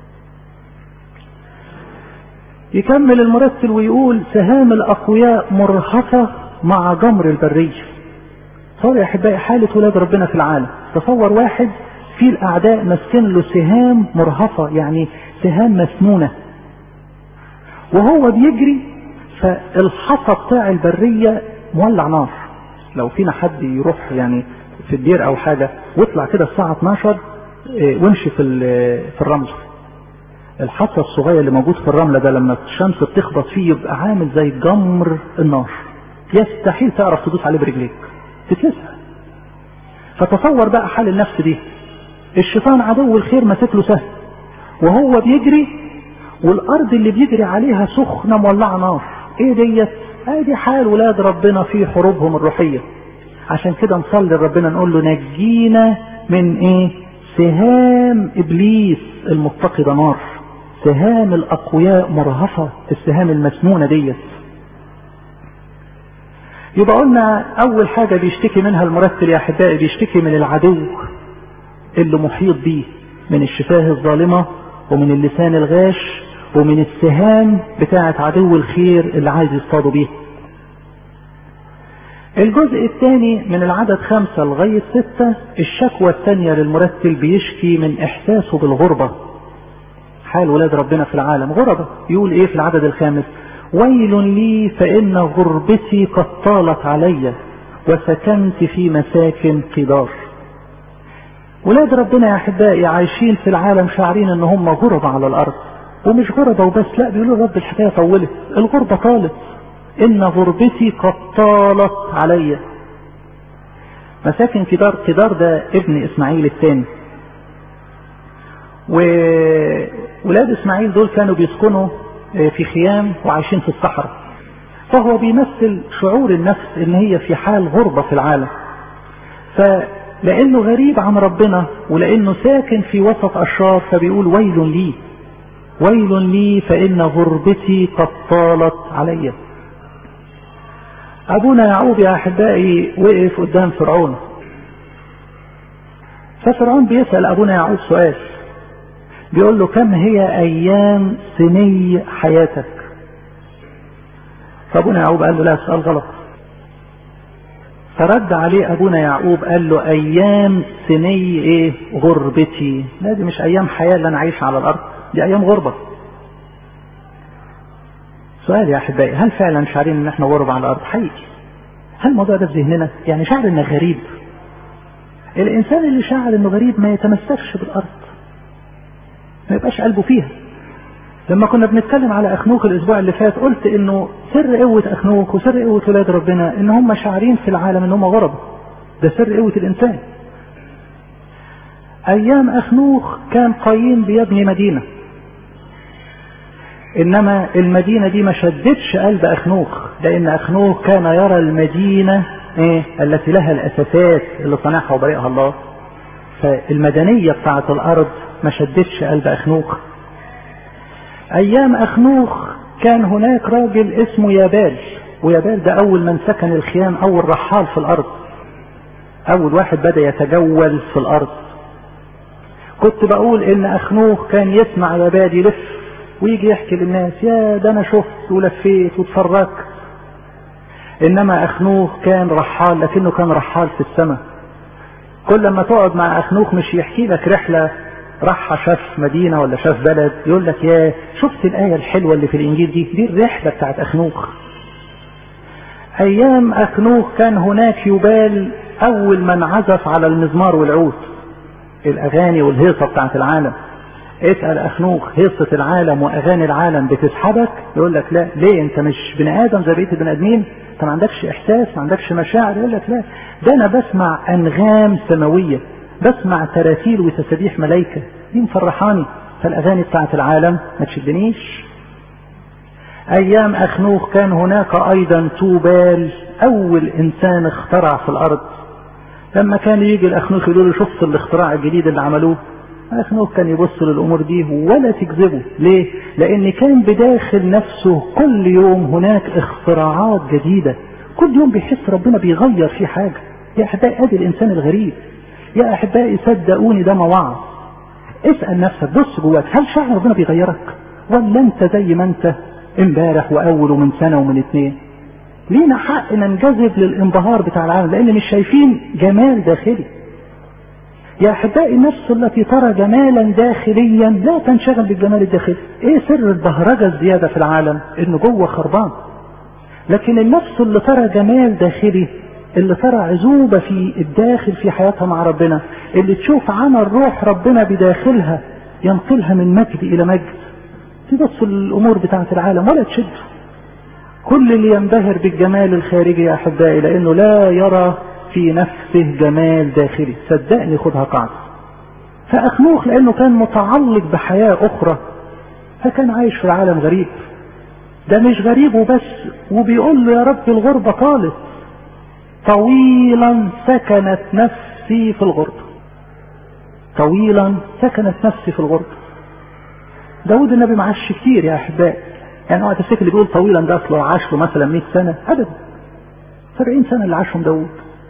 يكمل المرتل ويقول سهام الاقوياء مرهفة مع جمر البرية صار يا احبائي حالة ولاد ربنا في العالم تصور واحد في الاعداء ماسكين له سهام مرهفة يعني سهام مسنونة وهو بيجري فالحصى بتاع البرية مولع نار لو فينا حد يروح يعني في الدير او حاجة واطلع كده الساعة 12 وامشي في في الرمل الحصى الصغير اللي موجود في الرملة ده لما الشمس بتخبط فيه يبقى عامل زي جمر النار يستحيل تعرف تدوس عليه برجليك تتلسع فتصور بقى حال النفس دي الشيطان عدو الخير ماسك له سهم وهو بيجري والارض اللي بيجري عليها سخنه مولعه نار ايه ديت ادي حال ولاد ربنا في حروبهم الروحيه عشان كده نصلي لربنا نقول له نجينا من ايه سهام ابليس المتقده نار سهام الاقوياء مرهفه السهام المسنونه ديت يبقى قلنا اول حاجه بيشتكي منها المرتل يا احبائي بيشتكي من العدو اللي محيط بيه من الشفاه الظالمه ومن اللسان الغاش ومن السهام بتاعة عدو الخير اللي عايز يصطادوا بيه الجزء الثاني من العدد خمسة لغاية ستة الشكوى الثانية للمرتل بيشكي من إحساسه بالغربة حال ولاد ربنا في العالم غربة يقول إيه في العدد الخامس ويل لي فإن غربتي قد طالت علي وسكنت في مساكن قدار ولاد ربنا يا أحبائي عايشين في العالم شاعرين إن هم غربة على الأرض ومش غربة وبس لا بيقولوا رب الحكاية طولت الغربة طالت إن غربتي قد طالت علي مساكن كدار كدار ده ابن إسماعيل الثاني وولاد إسماعيل دول كانوا بيسكنوا في خيام وعايشين في الصحراء فهو بيمثل شعور النفس ان هي في حال غربة في العالم فلانه غريب عن ربنا ولانه ساكن في وسط اشرار فبيقول ويل لي ويل لي فان غربتي قد طالت علي ابونا يعقوب يا احبائي وقف قدام فرعون ففرعون بيسأل ابونا يعقوب سؤال بيقول له كم هي ايام سني حياتك فابونا يعقوب قال له لا سؤال غلط فرد عليه ابونا يعقوب قال له ايام سني ايه غربتي لا دي مش ايام حياه اللي انا عايش على الارض دي ايام غربه سؤال يا احبائي هل فعلا شاعرين ان احنا غربة على الارض حقيقي هل الموضوع ده في ذهننا يعني شعر انه غريب الانسان اللي شعر انه غريب ما يتمسكش بالارض ما يبقاش قلبه فيها لما كنا بنتكلم على اخنوك الاسبوع اللي فات قلت انه سر قوة اخنوك وسر قوة ولاد ربنا ان هم شاعرين في العالم ان هم غرب ده سر قوة الانسان ايام اخنوخ كان قايين بيبني مدينة انما المدينة دي ما شدتش قلب اخنوخ لان اخنوخ كان يرى المدينة ايه التي لها الاساسات اللي صنعها وبرئها الله فالمدنية بتاعت الارض ما شدتش قلب اخنوخ ايام اخنوخ كان هناك راجل اسمه يابال ويابال ده اول من سكن الخيام اول رحال في الارض اول واحد بدا يتجول في الارض كنت بقول ان اخنوخ كان يسمع يابال يلف ويجي يحكي للناس يا ده انا شفت ولفيت واتفرجت انما اخنوخ كان رحال لكنه كان رحال في السماء كل ما تقعد مع اخنوخ مش يحكي لك رحله راح شاف مدينه ولا شاف بلد يقول لك يا شفت الايه الحلوه اللي في الانجيل دي دي الرحله بتاعت اخنوخ ايام اخنوخ كان هناك يبال اول من عزف على المزمار والعود الاغاني والهيصه بتاعت العالم اسال اخنوخ هيصه العالم واغاني العالم بتسحبك يقول لك لا ليه انت مش بني ادم زي بقيه البني ادمين انت ما عندكش احساس ما عندكش مشاعر يقول لك لا ده انا بسمع انغام سماويه بسمع تراتيل وتسابيح ملائكه دي مفرحاني فالاغاني بتاعت العالم ما تشدنيش ايام اخنوخ كان هناك ايضا توبال اول انسان اخترع في الارض لما كان يجي الاخنوخ يقول له شفت الاختراع الجديد اللي عملوه اخنوخ كان يبص للامور دي ولا تجذبه ليه لان كان بداخل نفسه كل يوم هناك اختراعات جديدة كل يوم بيحس ربنا بيغير فيه حاجة يا احبائي ادي الانسان الغريب يا احبائي صدقوني ده موعظ اسأل نفسك بص جواك هل شعر ربنا بيغيرك ولا انت زي ما انت امبارح واول ومن سنة ومن اتنين لينا حق ننجذب للانبهار بتاع العالم لان مش شايفين جمال داخلي يا احبائي النفس التي ترى جمالا داخليا لا تنشغل بالجمال الداخلي ايه سر البهرجه الزياده في العالم انه جوه خربان لكن النفس اللي ترى جمال داخلي اللي ترى عزوبه في الداخل في حياتها مع ربنا اللي تشوف عمل روح ربنا بداخلها ينقلها من مجد الى مجد تبص الامور بتاعت العالم ولا تشد كل اللي ينبهر بالجمال الخارجي يا احبائي لانه لا يرى في نفسه جمال داخلي صدقني خدها قاعدة فأخنوخ لأنه كان متعلق بحياة أخرى فكان عايش في العالم غريب ده مش غريب وبس وبيقول له يا رب الغربة طالت طويلا سكنت نفسي في الغربة طويلا سكنت نفسي في الغربة داود النبي معاش كتير يا أحبائي يعني هو تفتكر اللي بيقول طويلا ده أصله عاش له مثلا 100 سنة أبدا 70 سنة اللي عاشهم داود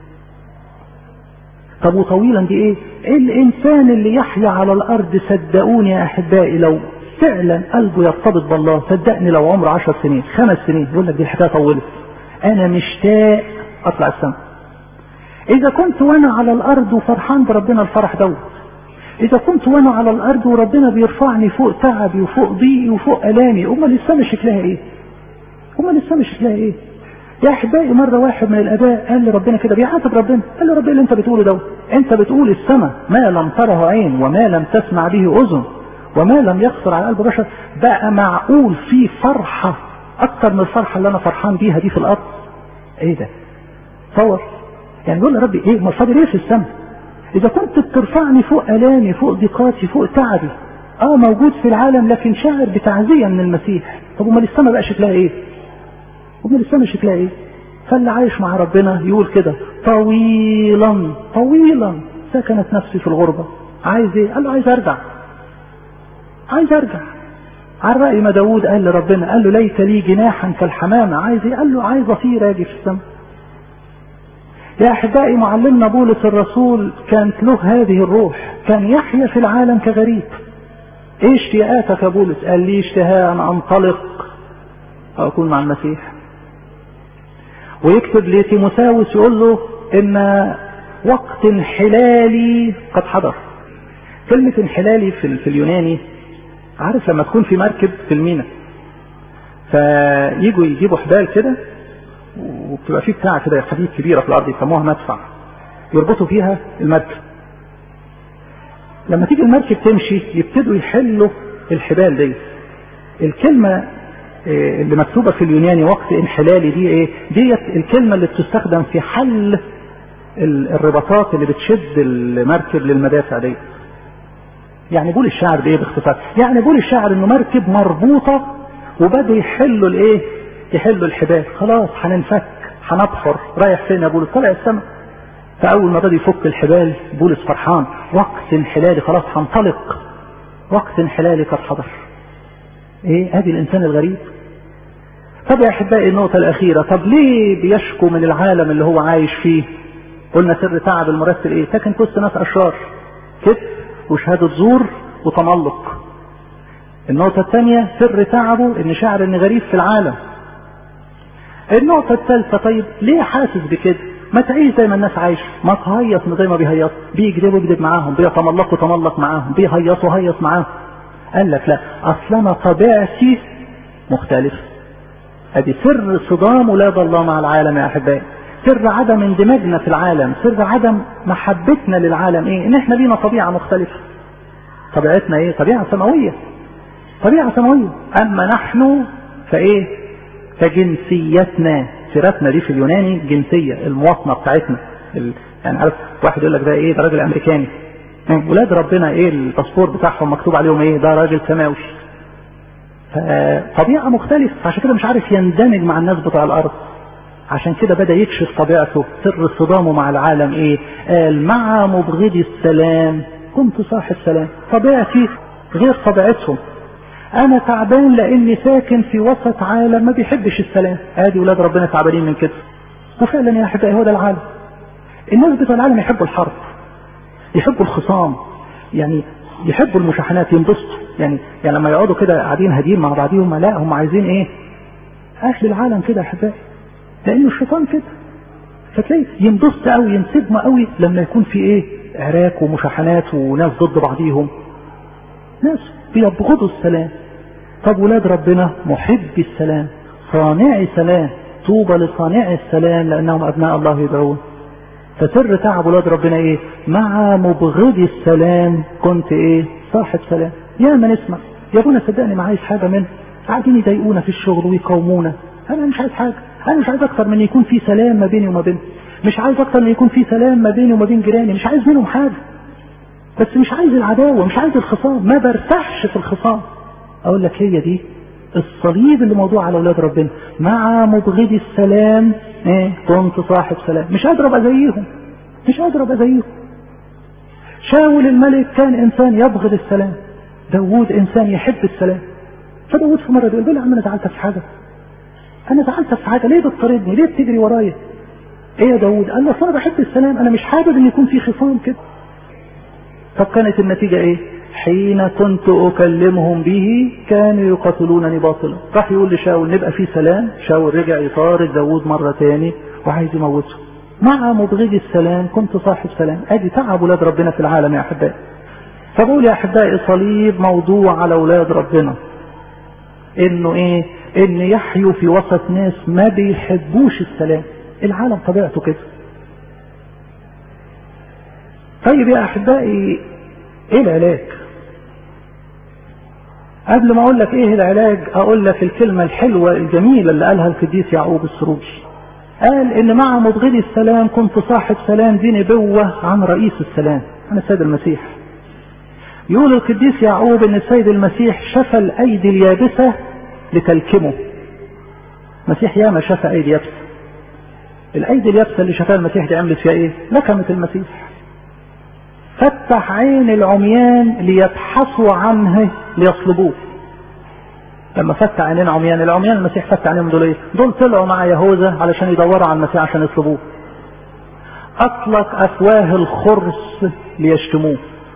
طب وطويلا دي ايه الانسان اللي يحيا على الارض صدقوني يا احبائي لو فعلا قلبه يرتبط بالله صدقني لو عمره عشر سنين خمس سنين يقول لك دي الحكايه طولت انا مشتاق اطلع السماء اذا كنت وانا على الارض وفرحان بربنا الفرح دوت اذا كنت وانا على الارض وربنا بيرفعني فوق تعبي وفوق ضيقي وفوق الامي امال السماء شكلها ايه امال السماء شكلها ايه يا احبائي مره واحد من الاباء قال لربنا كده بيعاتب ربنا قال له ربنا اللي انت بتقوله ده انت بتقول السماء ما لم تره عين وما لم تسمع به اذن وما لم يخطر على قلب بشر بقى معقول في فرحه اكتر من الفرحه اللي انا فرحان بيها دي في الارض ايه ده تصور يعني بيقول يا ربي ايه ما فاضل ايه في السماء اذا كنت بترفعني فوق الامي فوق ضيقاتي فوق تعبي اه موجود في العالم لكن شاعر بتعزيه من المسيح طب امال السماء بقى شكلها ايه امال السماء شكلها ايه فاللي عايش مع ربنا يقول كده طويلا طويلا سكنت نفسي في الغربة عايز ايه قال له عايز ارجع عايز ارجع على رأي ما داود قال لربنا قال له ليت لي جناحا كالحمامة عايز ايه قال له عايز اطير اجي في السماء يا احبائي معلمنا بولس الرسول كانت له هذه الروح كان يحيا في العالم كغريب ايه اشتياقاتك يا بولس قال لي اشتهاء ان انطلق او اكون مع المسيح ويكتب لتيموساوس يقول له ان وقت انحلالي قد حضر كلمة انحلالي في, في اليوناني عارف لما تكون في مركب في المينا فيجوا يجيبوا حبال كده وبتبقى في بتاع كده حديد كبيرة في الأرض يسموها مدفع يربطوا فيها المركب لما تيجي المركب تمشي يبتدوا يحلوا الحبال دي الكلمة اللي مكتوبة في اليوناني وقت انحلالي دي ايه ديت الكلمة اللي بتستخدم في حل الرباطات اللي بتشد المركب للمدافع دي يعني بقول الشاعر بايه باختصار يعني بقول الشاعر انه مركب مربوطة وبدأ يحلوا الايه يحلوا الحبال خلاص هننفك هنبحر رايح فين يا بولس طلع السماء فاول ما بدا يفك الحبال بولس فرحان وقت انحلالي خلاص هنطلق وقت انحلالي قد حضر ايه ادي الانسان الغريب طب يا احبائي النقطه الاخيره طب ليه بيشكو من العالم اللي هو عايش فيه قلنا سر تعب المرتل ايه ساكن وسط ناس اشرار كذب وشهاده زور وتملق النقطة الثانية سر تعبه ان شعر ان غريب في العالم النقطة الثالثة طيب ليه حاسس بكده ما تعيش زي ما الناس عايشة ما تهيص زي ما بيهيص بيكذبوا يكذب معاهم بيتملقوا تملق معاهم بيهيصوا هيص معاهم قال لك لا اصل انا طبيعتي مختلف ادي سر صدام ولاد الله مع العالم يا احبائي سر عدم اندماجنا في العالم سر عدم محبتنا للعالم ايه ان احنا لينا طبيعة مختلفة طبيعتنا ايه طبيعة سماوية طبيعة سماوية اما نحن فايه فجنسيتنا سيرتنا دي في اليوناني جنسية المواطنة بتاعتنا ال... يعني عارف واحد يقول لك ده ايه ده راجل امريكاني ولاد ربنا ايه الباسبور بتاعهم مكتوب عليهم ايه ده راجل سماوي فطبيعة مختلفة عشان كده مش عارف يندمج مع الناس بتوع الارض عشان كده بدأ يكشف طبيعته سر صدامه مع العالم ايه قال مع مبغضي السلام كنت صاحب سلام طبيعتي غير طبيعتهم انا تعبان لاني ساكن في وسط عالم ما بيحبش السلام ادي ولاد ربنا تعبانين من كده وفعلا يا احبائي هو ده العالم الناس بتوع العالم يحبوا الحرب يحبوا الخصام يعني يحبوا المشاحنات ينبسطوا يعني يعني لما يقعدوا كده قاعدين هاديين مع بعضهم لا هم عايزين ايه اهل العالم كده يا احبائي لانه الشيطان كده فتلاقي ينبسط قوي ينسجم قوي لما يكون في ايه عراك ومشاحنات وناس ضد بعضيهم ناس بيبغضوا السلام طب ولاد ربنا محبي السلام صانعي سلام طوبى لصانعي السلام لانهم ابناء الله يدعون فسر تعب ولاد ربنا ايه مع مبغضي السلام كنت ايه صاحب سلام يا ما نسمع يا ابونا صدقني ما عايز حاجه منه قاعدين يضايقونا في الشغل ويقاومونا انا مش عايز حاجه انا مش عايز اكتر من يكون في سلام ما بيني وما بينهم مش عايز اكتر من يكون في سلام ما بيني وما بين جيراني مش عايز منهم حاجه بس مش عايز العداوه مش عايز الخصام ما برتاحش في الخصام اقول لك هي دي الصليب اللي موضوع على اولاد ربنا مع مبغضي السلام ايه كنت صاحب سلام مش قادر ابقى زيهم مش قادر ابقى زيهم شاول الملك كان انسان يبغض السلام داوود انسان يحب السلام فداوود في مره بيقول له يا عم انا زعلتك في حاجه انا زعلتك في حاجه ليه بتطاردني ليه بتجري ورايا ايه يا داوود قال له انا بحب السلام انا مش حابب ان يكون في خصام كده طب كانت النتيجه ايه حين كنت اكلمهم به كانوا يقاتلونني باطلا راح يقول لشاول نبقى في سلام شاول رجع يطارد داوود مره تاني وعايز يموته مع مبغضي السلام كنت صاحب سلام ادي تعب ولاد ربنا في العالم يا احبائي فبقول يا احبائي صليب موضوع على اولاد ربنا انه ايه ان يحيوا في وسط ناس ما بيحبوش السلام العالم طبيعته كده طيب يا احبائي ايه العلاج قبل ما اقول لك ايه العلاج اقول لك الكلمة الحلوة الجميلة اللي قالها القديس يعقوب السروجي قال ان مع مبغضي السلام كنت صاحب سلام دي نبوة عن رئيس السلام عن السيد المسيح يقول القديس يعقوب ان السيد المسيح شفى الايدي اليابسة لتلكمه المسيح ياما شفى ايدي يابسة الايدي اليابسة اللي شفاها المسيح دي عملت فيها ايه لكمت المسيح فتح عين العميان ليبحثوا عنه ليصلبوه لما فتح عينين عميان العميان المسيح فتح عينيهم دول ايه دول طلعوا مع يهوذا علشان يدوروا على المسيح عشان يصلبوه اطلق افواه الخرس ليشتموه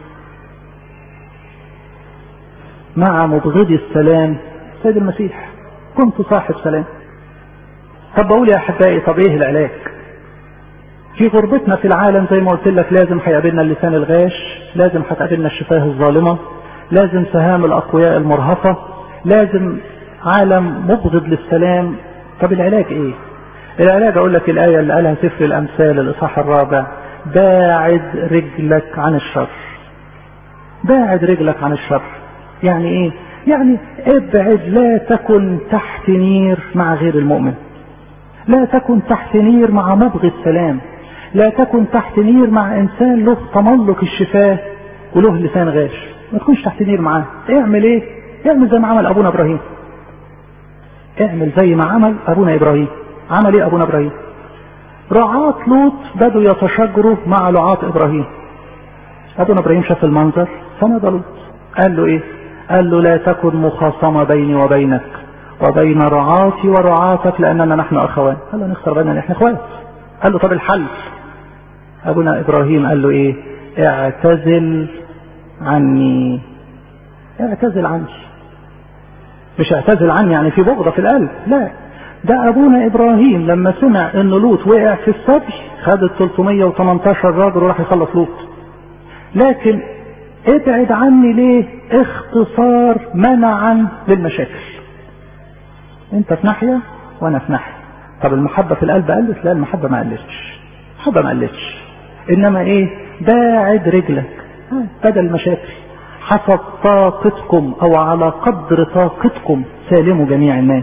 مع مبغضي السلام سيد المسيح كنت صاحب سلام طب بقول يا احبائي طب ايه العلاج في غربتنا في العالم زي ما قلت لك لازم هيقابلنا اللسان الغاش لازم هتقابلنا الشفاه الظالمه لازم سهام الاقوياء المرهفه لازم عالم مبغض للسلام طب العلاج ايه العلاج اقول لك الايه اللي قالها سفر الامثال الاصحاح الرابع باعد رجلك عن الشر باعد رجلك عن الشر يعني ايه يعني ابعد لا تكن تحت نير مع غير المؤمن لا تكن تحت نير مع مبغي السلام لا تكن تحت نير مع انسان له تملق الشفاه وله لسان غاش ما تكونش تحت نير معاه اعمل ايه اعمل زي ما عمل ابونا ابراهيم اعمل زي ما عمل ابونا ابراهيم عمل ايه ابونا ابراهيم رعاة لوط بدوا يتشاجروا مع رعاة ابراهيم ابونا ابراهيم شاف المنظر فنادى لوط قال له ايه قال له لا تكن مخاصمة بيني وبينك وبين رعاتي ورعاتك لاننا نحن اخوان قال له نخسر بيننا احنا اخوات قال له طب الحل ابونا ابراهيم قال له ايه اعتزل عني اعتزل عني مش اعتزل عني يعني في بغضة في القلب لا ده ابونا ابراهيم لما سمع ان لوط وقع في السبي خد ال 318 راجل وراح يخلص لوط لكن ابعد عني ليه اختصار منعا للمشاكل انت في ناحية وانا في ناحية طب المحبة في القلب قلت لا المحبة ما قلتش المحبة ما قلتش انما ايه باعد رجلك بدل المشاكل حسب طاقتكم او على قدر طاقتكم سالموا جميع الناس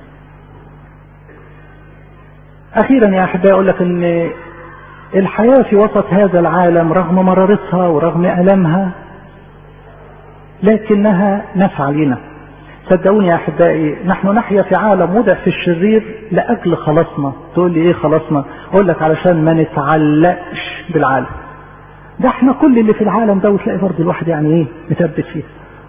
اخيرا يا احبائي اقول لك ان الحياة في وسط هذا العالم رغم مرارتها ورغم ألمها لكنها نفع لنا صدقوني يا احبائي نحن نحيا في عالم وضع في الشرير لاجل خلاصنا تقول لي ايه خلاصنا اقول لك علشان ما نتعلقش بالعالم ده احنا كل اللي في العالم ده وتلاقي برضه الواحد يعني ايه مثبت فيه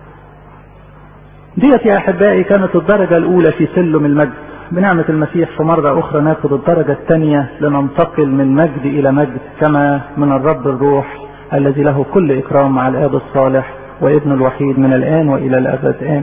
ديت يا احبائي كانت الدرجة الاولى في سلم المجد بنعمة المسيح في مرة اخرى ناخد الدرجة الثانية لننتقل من مجد الى مجد كما من الرب الروح الذي له كل اكرام مع الاب الصالح وابن الوحيد من الان والى الابد امين